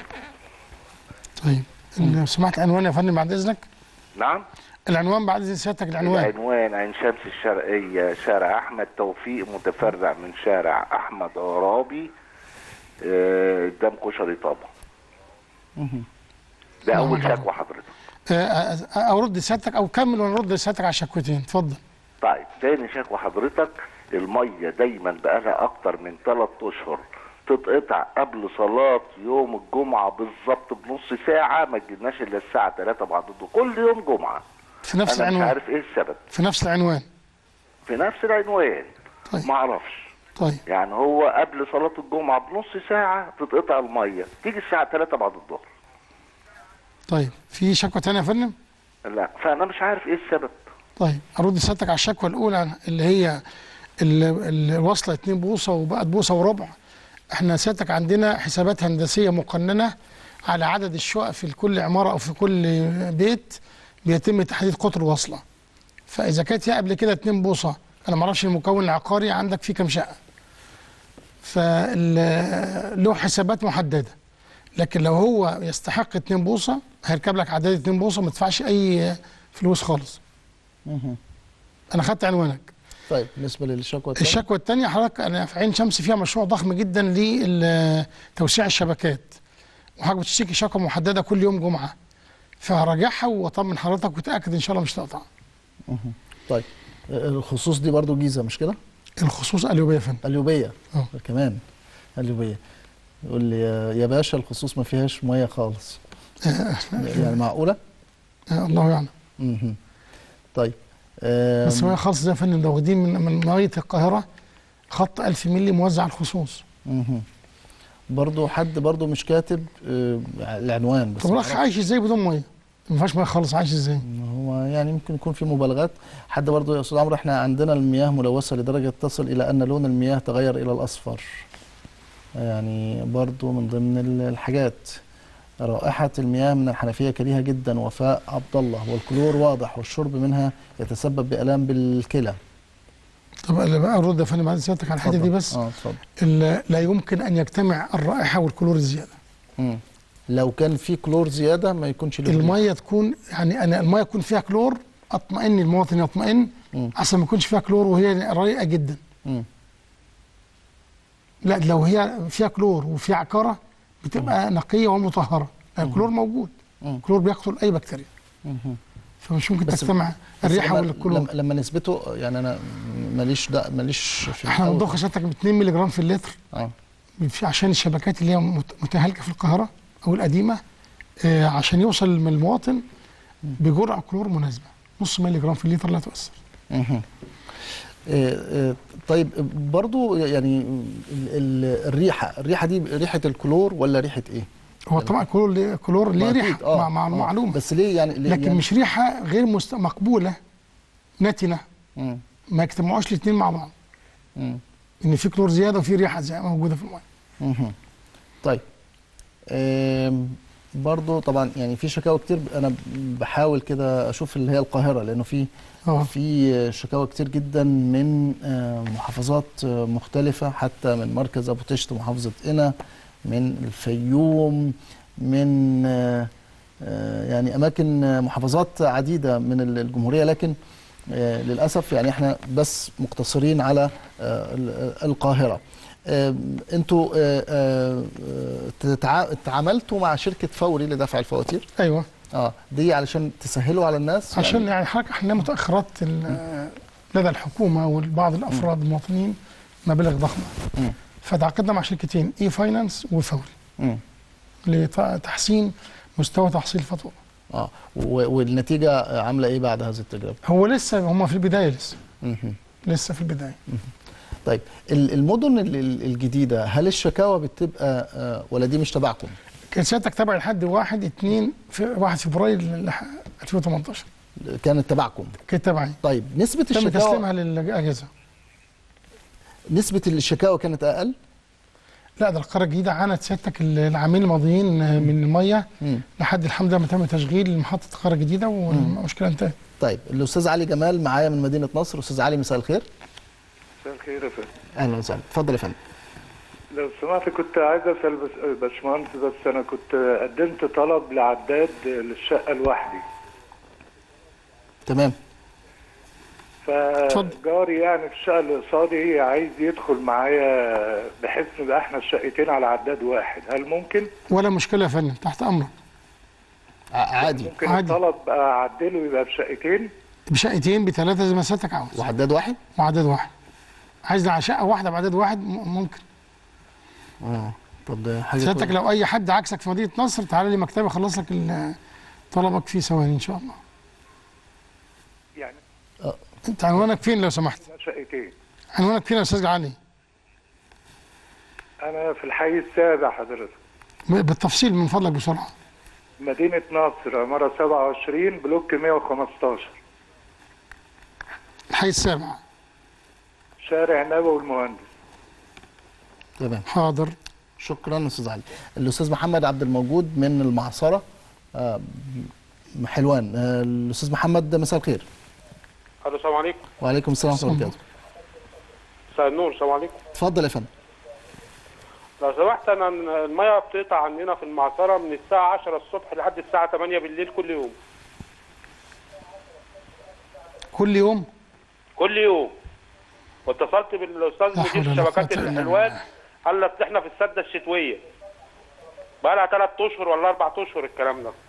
طيب لو سمحت العنوان يا فندم بعد إذنك نعم العنوان بعد إذن سيادتك العنوان العنوان عين شمس الشرقية شارع أحمد توفيق متفرع من شارع أحمد عرابي آه، قدام كشري طابة مهم. ده نعم، أول طبعا. شكوى حضرتك آه، آه، آه، أرد سيادتك أو كمل وأنا أرد سيادتك على الشكوتين اتفضل طيب تاني شكوى حضرتك المية دايما بقالها أكتر من ثلاث أشهر تتقطع قبل صلاة يوم الجمعة بالظبط بنص ساعة ما تجيلناش إلا الساعة 3 بعد الظهر كل يوم جمعة في نفس أنا مش العنوان عارف إيه السبب في نفس العنوان في نفس العنوان طيب. ما اعرفش طيب يعني هو قبل صلاة الجمعة بنص ساعة تتقطع المية تيجي الساعة 3 بعد الظهر طيب في شكوى تانية يا فندم لا فأنا مش عارف إيه السبب طيب أرد سيادتك على الشكوى الأولى اللي هي اللي اللي واصلة 2 بوصة وبقت بوصة وربع احنا سيادتك عندنا حسابات هندسية مقننة على عدد الشقق في كل عمارة أو في كل بيت بيتم تحديد قطر الوصلة فإذا كانت هي قبل كده 2 بوصة أنا ما اعرفش المكون العقاري عندك فيه كام شقة فله حسابات محددة لكن لو هو يستحق 2 بوصة هيركب لك عداد 2 بوصة ما تدفعش أي فلوس خالص مهم. أنا خدت عنوانك طيب بالنسبه للشكوى التانية. الشكوى الثانية حضرتك أنا في عين شمس فيها مشروع ضخم جدا لتوسيع الشبكات وحضرتك بتشتكي شكوى محددة كل يوم جمعة فهراجعها واطمن حضرتك وتأكد إن شاء الله مش تقطع مهم. طيب آه، الخصوص دي برضو جيزه مش كده؟ الخصوص قليوبية يا فندم قليوبيه اه كمان قليوبيه يقول لي يا- يا باشا الخصوص ما فيهاش ميه خالص يعني معقوله؟ آه، الله يعلم مهم. طيب آم، بس ما خالص زي يا فندم ده واخدين من من مية القاهرة خط 1000 مللي موزع على الخصوص مهم. برضو حد برضو مش كاتب آه، العنوان بس طب الأخ معرفش. عايش إزاي بدون مية؟ ما فيهاش مية خالص عايش إزاي؟ هو يعني ممكن يكون في مبالغات حد برضو يا استاذ عمرو احنا عندنا المياه ملوثه لدرجه تصل الى ان لون المياه تغير الى الاصفر يعني برضو من ضمن ال- الحاجات رائحة المياه من الحنفية كريهة جدا وفاء عبد الله والكلور واضح والشرب منها يتسبب بآلام بالكلى طب اللي بقى ارد يا فندم بعد سيادتك على الحته دي اتفضل. بس اه اتفضل ال- لا يمكن ان يجتمع الرائحه والكلور الزياده مم. لو كان في كلور زيادة ما يكونش له الميه تكون يعني انا الميه يكون فيها كلور اطمئن المواطن يطمئن احسن ما يكونش فيها كلور وهي رقيقه جدا مم. لا لو هي فيها كلور وفيها عكاره بتبقى نقيه ومطهره لأن الكلور موجود الكلور بيقتل اي بكتيريا مم. فمش ممكن بس- تجتمع بس الريحه لما- والكلور لما, لما نسبته يعني انا ماليش ده ماليش في احنا الأول. بنضخ سيادتك ب 2 مللي جرام في اللتر اه في عشان الشبكات اللي هي مت- متهالكه في القاهره او القديمه آه عشان يوصل من المواطن بجرعه كلور مناسبه نص مللي جرام في اللتر لا تؤثر مهم. آه، آه، طيب برضو يعني ال- ال- الريحه الريحه دي ريحه الكلور ولا ريحه ايه هو طبعا الكلور ليه كلور ليه ما أكيد، ريحه آه، مع, مع آه. معلومه بس ليه يعني ليه لكن يعني مش ريحه غير مست... مقبوله نتنه مم. ما يجتمعوش الاثنين مع بعض مم. ان في كلور زياده وفي ريحه زياده موجوده في الميه مهم. طيب آم، برضو طبعا يعني في شكاوى كتير انا بحاول كده اشوف اللي هي القاهره لانه في آه. في شكاوى كتير جدا من آه، محافظات آه، مختلفه حتى من مركز ابو تشت محافظه قنا من الفيوم من آه، آه، يعني اماكن آه، محافظات عديده من الجمهوريه لكن آه، للاسف يعني احنا بس مقتصرين على آه، ال- القاهره آم، انتوا آه، آه، آه، تتع- تعاملتوا مع شركه فوري لدفع الفواتير ايوه اه دي علشان تسهلوا على الناس عشان يعني حضرتك احنا متاخرات ال- لدى الحكومه وبعض الافراد المواطنين مبالغ ضخمه مم. فتعاقدنا مع شركتين اي فاينانس وفوري مم. لتحسين مستوى تحصيل الفاتوره اه و- والنتيجه عامله ايه بعد هذه التجربه هو لسه هم في البدايه لسه مهم. لسه في البدايه طيب ال- المدن ال- ال- الجديده هل الشكاوى بتبقى آه، ولا دي مش تبعكم كان سيادتك تابع لحد 1 2 في 1 فبراير ل- 2018 كانت تبعكم كانت تبعي طيب نسبه تم الشكاوى تسليمها للاجهزه نسبه الشكاوى كانت اقل لا ده القاره الجديده عانت سيادتك العامين الماضيين من الميه مم. لحد الحمد لله ما تم تشغيل محطه القاره الجديده والمشكله انتهت طيب الاستاذ علي جمال معايا من مدينه نصر استاذ علي مساء الخير مساء الخير يا فندم اهلا وسهلا اتفضل يا فندم لو سمحت كنت عايز اسال بس باشمهندس بس انا كنت قدمت طلب لعداد للشقه لوحدي تمام فجاري يعني في الشقه اللي قصادي عايز يدخل معايا بحيث نبقى احنا الشقتين على عداد واحد هل ممكن؟ ولا مشكله يا فندم تحت امرك عادي ممكن عادي. الطلب اعدله يبقى بشقتين؟ بشقتين بثلاثه زي ما سيادتك عاوز وعداد واحد وعداد واحد عايز على شقه واحده بعداد واحد م- ممكن اه طب ده حاجه سيادتك كويسة. لو اي حد عكسك في مدينه نصر تعالى لي مكتبي اخلص لك ال- طلبك في ثواني ان شاء الله يعني انت عنوانك فين لو سمحت شقتين عنوانك فين يا استاذ علي انا في الحي السابع حضرتك ب- بالتفصيل من فضلك بسرعه مدينه نصر عماره 27 بلوك 115 الحي السابع شارع نبوي المهندس تمام حاضر شكرا استاذ علي الاستاذ محمد عبد الموجود من المعصره آه، م- حلوان آه، الاستاذ محمد مساء الخير الو السلام عليكم وعليكم السلام ورحمه الله وبركاته مساء النور السلام عليكم اتفضل يا فندم لو سمحت انا الميه بتقطع عندنا في المعصره من الساعه 10 الصبح لحد الساعه 8 بالليل كل يوم كل يوم كل يوم واتصلت بالاستاذ لا مدير حول ولا شبكات قوة إلا الحلوان قال لك احنا في السده الشتويه بقى لها ثلاث اشهر ولا اربع اشهر الكلام ده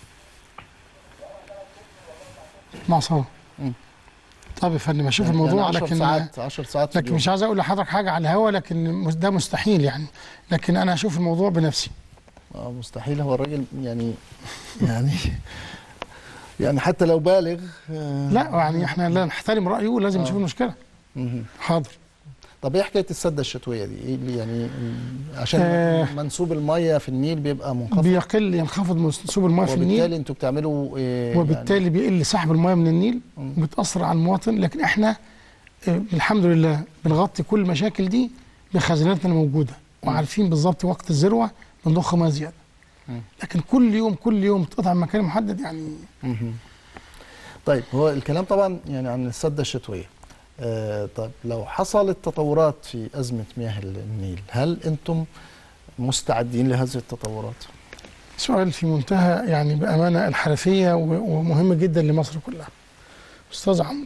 معصره طب يا فندم اشوف يعني الموضوع 10 لكن ساعات 10 ساعات في لكن اليوم. مش عايز اقول لحضرتك حاجه على الهوا لكن مس- ده مستحيل يعني لكن انا هشوف الموضوع بنفسي اه مستحيل هو الراجل يعني يعني يعني حتى لو بالغ آه، لا يعني احنا لا نحترم رايه لازم آه. نشوف المشكله مهم. حاضر طب ايه حكايه السده الشتويه دي؟ ايه اللي يعني م- عشان آه. منسوب الميه في النيل بيبقى منخفض بيقل ينخفض منسوب المياه في وبالتالي النيل انتوا بتعملوا إيه وبالتالي بيقل سحب المياه من النيل وبتاثر على المواطن لكن احنا آه، الحمد لله بنغطي كل المشاكل دي بخزاناتنا الموجوده وعارفين بالظبط وقت الذروه بنضخ ميه زياده لكن كل يوم كل يوم تقطع مكان محدد يعني مهم. طيب هو الكلام طبعا يعني عن السدة الشتوية آه طيب لو حصلت تطورات في أزمة مياه النيل هل أنتم مستعدين لهذه التطورات؟ سؤال في منتهى يعني بامانه الحرفيه و- ومهم جدا لمصر كلها. استاذ عمرو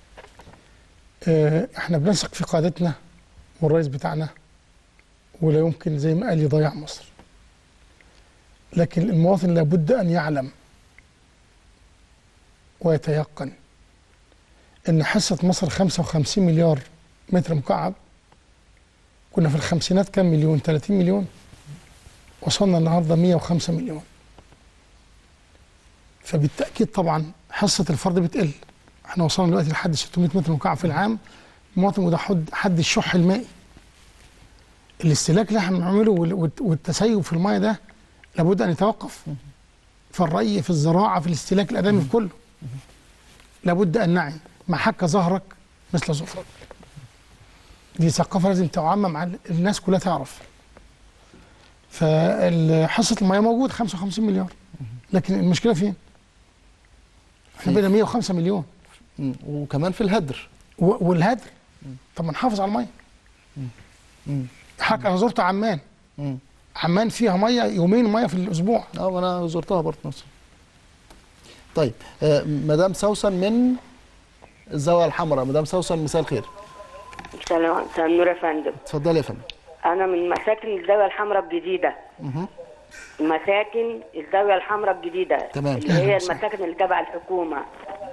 آه، احنا بنثق في قادتنا والرئيس بتاعنا ولا يمكن زي ما قال يضيع مصر. لكن المواطن لابد ان يعلم ويتيقن ان حصه مصر 55 مليار متر مكعب كنا في الخمسينات كام مليون 30 مليون وصلنا النهارده 105 مليون فبالتاكيد طبعا حصه الفرد بتقل احنا وصلنا دلوقتي لحد 600 متر مكعب في العام المواطن وده حد حد الشح المائي الاستهلاك اللي احنا بنعمله وال- والت- والتسيب في الماء ده لابد ان يتوقف في الري في الزراعه في الاستهلاك الادمي في كله لابد ان نعي ما حك ظهرك مثل ظفرك دي ثقافه لازم تعمم على الناس كلها تعرف فحصه المياه موجود 55 مليار لكن المشكله فين؟ احنا بقينا 105 مليون مم. وكمان في الهدر و- والهدر طب ما نحافظ على الميه مم. حضرتك انا زرت عمان مم. عمان فيها ميه يومين ميه في الاسبوع اه وانا زرتها برضه نفسها طيب آه مدام سوسن من الزاوية الحمراء مدام سوسن مساء الخير سلام مساء النور يا فندم اتفضلي يا فندم انا من مساكن الزاويه الحمراء الجديده مهم. مساكن الزاويه الحمراء الجديده تمام. اللي هي أهلاً وسهلاً. المساكن اللي تبع الحكومه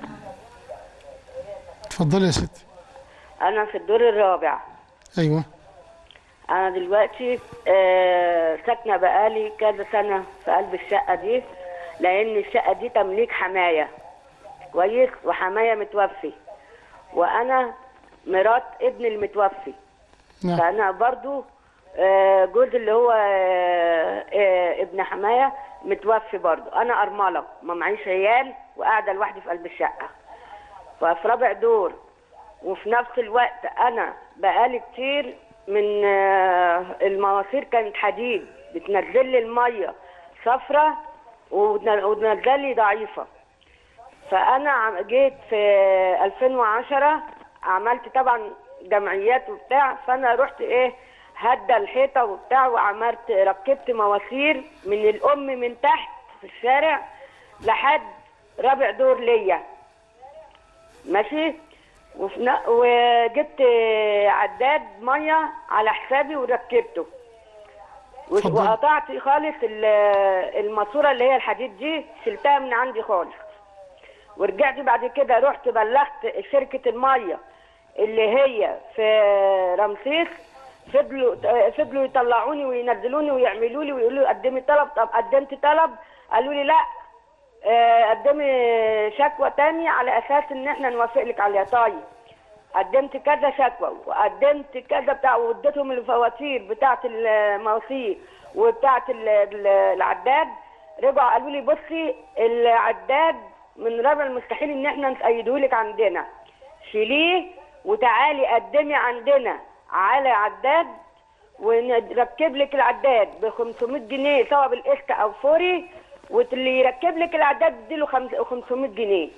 اتفضلي يا ستي انا في الدور الرابع ايوه انا دلوقتي آه ساكنه بقالي كذا سنه في قلب الشقه دي لان الشقه دي تمليك حمايه كويس وحمايه متوفي وانا مرات ابن المتوفي نعم. فانا برضو آه، جوز اللي هو آه، آه، ابن حمايه متوفي برضو انا ارمله ما معيش عيال وقاعده لوحدي في قلب الشقه ففي رابع دور وفي نفس الوقت انا بقالي كتير من آه، المواسير كانت حديد بتنزل لي الميه صفرة وتنزل لي ضعيفه فانا عم- جيت في 2010 عملت طبعا جمعيات وبتاع فانا رحت ايه هدى الحيطه وبتاع وعملت ركبت مواسير من الام من تحت في الشارع لحد رابع دور ليا ماشي وفي ن- وجبت عداد ميه على حسابي وركبته وش- اتفضل. وقطعت خالص ال- الماسوره اللي هي الحديد دي شلتها من عندي خالص ورجعت بعد كده رحت بلغت شركة المية اللي هي في رمسيس فضلوا فضلوا يطلعوني وينزلوني ويعملوا لي ويقولوا لي قدمي طلب طب قدمت طلب قالوا لي لا آه، قدمي شكوى تاني على اساس ان احنا نوافق لك عليها طيب قدمت كذا شكوى وقدمت كذا بتاع واديتهم الفواتير بتاعت المواسير وبتاعت ال- ال- العداد رجعوا قالوا لي بصي العداد من رابع المستحيل ان احنا نأيده لك عندنا شيليه وتعالي قدمي عندنا على عداد ونركب لك العداد ب 500 جنيه سواء بالقسط او فوري واللي يركب لك العداد اديله خمس- 500 جنيه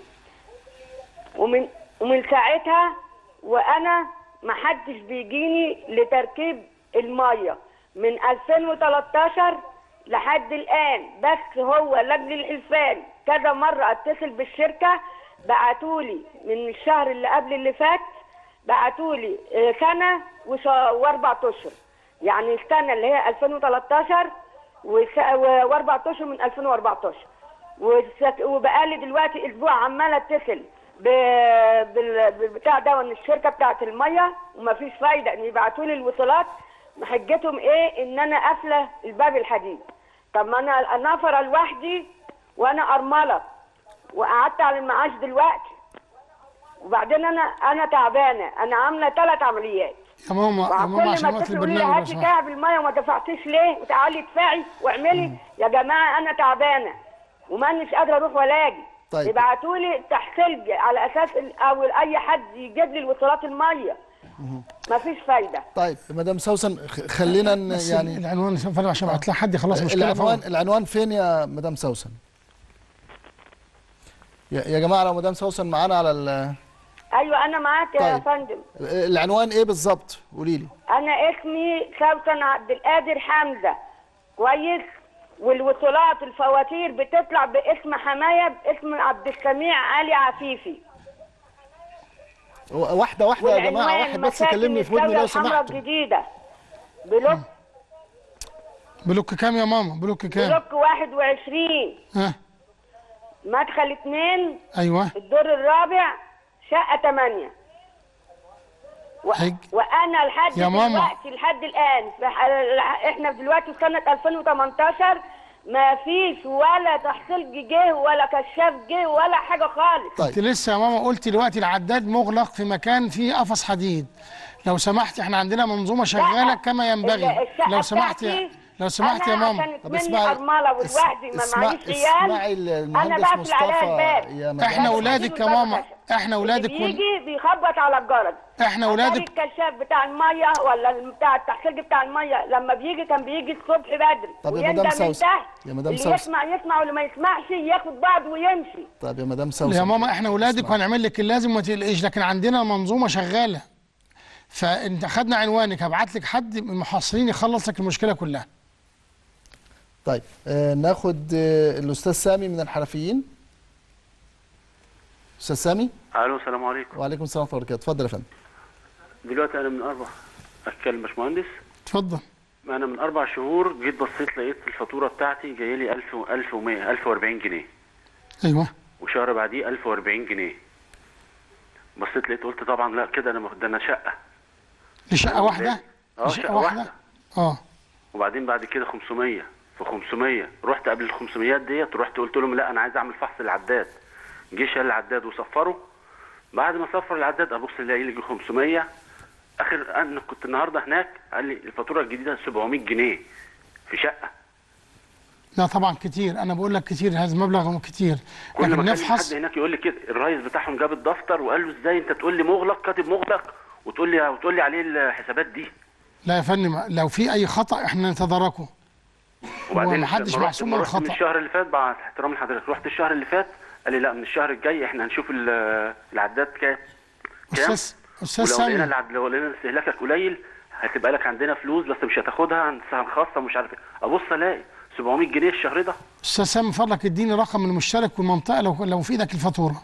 ومن ومن ساعتها وانا ما حدش بيجيني لتركيب الميه من 2013 لحد الان بس هو لاجل الحلفان كذا مره اتصل بالشركه بعتولي من الشهر اللي قبل اللي فات بعتولي آه، سنه وش- واربع اشهر يعني السنه اللي هي 2013 وس- و- واربع اشهر من 2014 وس- وبقالي دلوقتي اسبوع عماله اتصل ب- بال- بالبتاع ده من الشركه بتاعت الميه ومفيش فايده ان يبعتوا لي الوصولات حجتهم ايه ان انا قافله الباب الحديد طب ما انا نفره لوحدي وانا ارمله وقعدت على المعاش دلوقتي وبعدين انا انا تعبانه انا عامله ثلاث عمليات يا ماما يا ماما كل عشان ما وقت تتصلوا لي البرنامج لو هاتي سمحت. كعب الميه وما دفعتيش ليه وتعالي ادفعي واعملي يا جماعه انا تعبانه ومانيش قادره اروح ولا اجي طيب. ابعتوا لي تحصيل على اساس ال- او اي حد يجيب لي الوصولات الميه مفيش فايده طيب مدام سوسن خ- خلينا ن- بس يعني العنوان عشان عشان هتلاقي حد يخلص المشكله العنوان فورا. العنوان فين يا مدام سوسن يا يا جماعه لو مدام سوسن معانا على ال- ايوه انا معاك يا طيب. فندم العنوان ايه بالظبط قولي لي انا اسمي سوسن عبد القادر حمزه كويس والوصولات الفواتير بتطلع باسم حمايه باسم عبد السميع علي عفيفي واحده واحده يا جماعه والعنوان واحد بس مساكن كلمني في ودني الدولة لو الحمراء سمحت الجديده بلوك بلوك كام يا ماما بلوك كام بلوك 21 ها مدخل 2 ايوه الدور الرابع شقه 8 و... حج. وانا لحد يا ماما. دلوقتي لحد الان في ح- احنا دلوقتي في سنه 2018 ما فيش ولا تحصيل جه ولا كشاف جه ولا حاجه خالص انت لسه يا ماما قلت دلوقتي العداد مغلق في مكان فيه قفص حديد لو سمحت احنا عندنا منظومه شغاله كما ينبغي الشقة لو سمحت يا بتاعتي لو سمحت يا أنا ماما عشان مني ارمله ولوحدي ما اسمع- معيش اسمعي عيال المهندس انا بقفل عليها مصطفى الباب يا مدام احنا سوسن. اولادك يا ماما احنا اولادك اللي ون... بيجي بيخبط على الجرس احنا أتاري اولادك الكشاف بتاع الميه ولا بتاع التحصيل بتاع الميه لما بيجي كان بيجي الصبح بدري طب يا ويندى مدام من سوسن، تحت يا مدام اللي سوسن. يسمع يسمع واللي ما يسمعش ياخد بعض ويمشي طيب يا مدام سوسن يا ماما احنا اولادك وهنعمل لك اللازم وما تقلقيش لكن عندنا منظومه شغاله فانت خدنا عنوانك هبعت لك حد من المحاصرين يخلص لك المشكله كلها طيب آه ناخد آه الاستاذ سامي من الحرفيين استاذ سامي الو السلام عليكم وعليكم السلام ورحمه الله وبركاته اتفضل يا فندم دلوقتي انا من اربع اتكلم باشمهندس اتفضل انا من اربع شهور جيت بصيت لقيت الفاتوره بتاعتي جايه لي 1000 و 1100 1040 جنيه ايوه وشهر بعديه 1040 جنيه بصيت لقيت قلت طبعا لا كده انا مخ- ده انا شقه لشقه واحده اه شقه واحده اه وبعدين بعد كده 500 في 500 رحت قبل ال 500 ديت رحت قلت لهم لا انا عايز اعمل فحص العداد جه شال العداد وصفره بعد ما صفر العداد ابص الاقي لي 500 اخر انا كنت النهارده هناك قال لي الفاتوره الجديده 700 جنيه في شقه لا طبعا كتير انا بقول لك كتير هذا مبلغ كتير كل لكن ما كان نفحص حد هناك يقول لي كده الرئيس بتاعهم جاب الدفتر وقال له ازاي انت تقول لي مغلق كاتب مغلق وتقول لي وتقول لي عليه الحسابات دي لا يا فندم لو في اي خطا احنا نتداركه وبعدين ومحدش لما رحت- معصوم من لما رحت من الخطا الشهر اللي فات بعد احترام لحضرتك رحت الشهر اللي فات قال لي لا من الشهر الجاي احنا هنشوف ال- العداد كام كام استاذ استاذ ولو سامي لقينا العد... لو لقينا استهلاكك قليل هتبقى لك عندنا فلوس بس مش هتاخدها هن- هنخصم مش عارف ايه ابص الاقي 700 جنيه الشهر ده استاذ سامي من فضلك اديني رقم المشترك والمنطقه لو لو في ايدك الفاتوره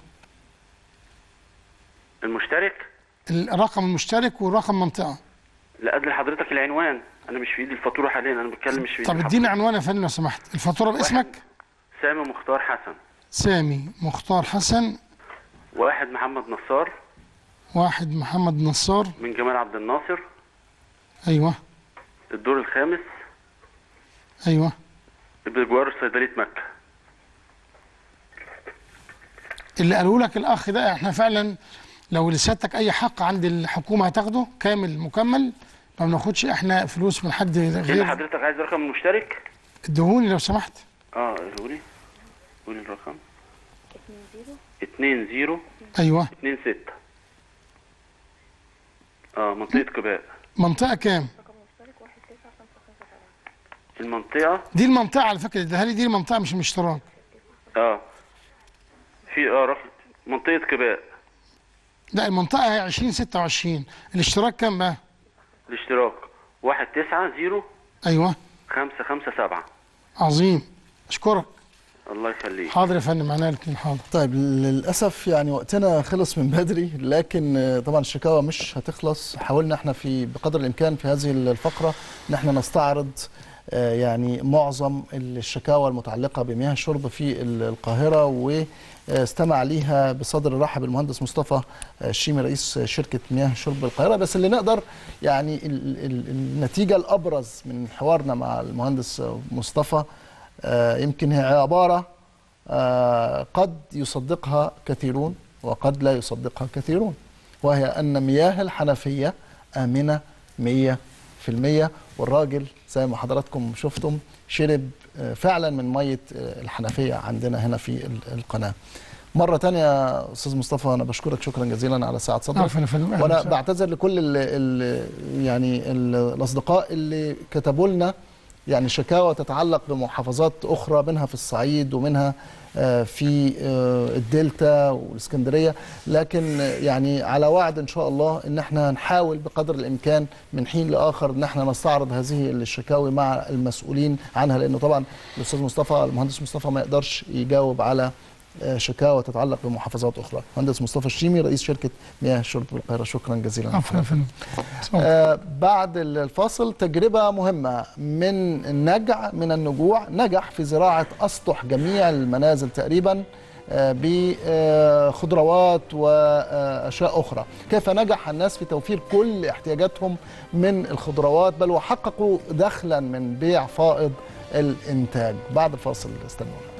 المشترك الرقم المشترك والرقم منطقه لا ادري حضرتك العنوان انا مش في ايدي الفاتوره حاليا انا بتكلم مش في ايدي طب اديني عنوان يا فندم لو سمحت الفاتوره باسمك سامي مختار حسن سامي مختار حسن واحد محمد نصار واحد محمد نصار من جمال عبد الناصر ايوه الدور الخامس ايوه بجوار صيدليه مكه اللي قالوا لك الاخ ده احنا فعلا لو لسيادتك اي حق عند الحكومه هتاخده كامل مكمل ما بناخدش احنا فلوس من حد ايه اللي غير حضرتك عايز رقم المشترك ادهوني لو سمحت اه قولي قولي الرقم 2 0 ايوه 2 6 اه منطقة قباء منطقه كام المنطقة دي المنطقه على فكره اديها لي دي المنطقه مش الاشتراك اه في اه رقم منطقة قباء لا المنطقه هي 20 26 الاشتراك كام بقى الاشتراك 1 9 0 ايوه 5 5 7 عظيم اشكرك الله يخليك حاضر يا فندم معانا لك حاضر طيب للاسف يعني وقتنا خلص من بدري لكن آه، طبعا الشكاوى مش هتخلص حاولنا احنا في بقدر الامكان في هذه الفقره ان احنا نستعرض آه، يعني معظم الشكاوى المتعلقه بمياه الشرب في ال- القاهره واستمع ليها بصدر رحب المهندس مصطفى آه، الشيمي رئيس شركه مياه الشرب بالقاهره بس اللي نقدر يعني ال- ال- النتيجه الابرز من حوارنا مع المهندس مصطفى آه، يمكن هي عباره آه، قد يصدقها كثيرون وقد لا يصدقها كثيرون وهي أن مياه الحنفية آمنة مية في المية والراجل زي ما حضراتكم شفتم شرب آه، فعلا من مية آه، الحنفية عندنا هنا في ال- القناة مرة تانية يا أستاذ مصطفى أنا بشكرك شكرا جزيلا على ساعة صدرك عفواً يا فندم، أهلاً وأنا وسهلاً. بعتذر لكل ال ال يعني ال الأصدقاء اللي كتبوا لنا يعني شكاوى تتعلق بمحافظات أخرى منها في الصعيد ومنها آه، في آه، الدلتا والاسكندريه لكن آه، يعني على وعد ان شاء الله ان احنا نحاول بقدر الامكان من حين لاخر ان احنا نستعرض هذه الشكاوي مع المسؤولين عنها لانه طبعا الاستاذ مصطفى المهندس مصطفى ما يقدرش يجاوب على آه، شكاوى تتعلق بمحافظات اخرى مهندس مصطفى الشيمي رئيس شركه مياه الشرب بالقاهره شكرا جزيلا عفوا يا فندم آه بعد الفاصل تجربة مهمة من النجع من النجوع نجح في زراعة أسطح جميع المنازل تقريبا آه، بخضروات وأشياء أخرى كيف نجح الناس في توفير كل احتياجاتهم من الخضروات بل وحققوا دخلا من بيع فائض الإنتاج بعد الفاصل استنونا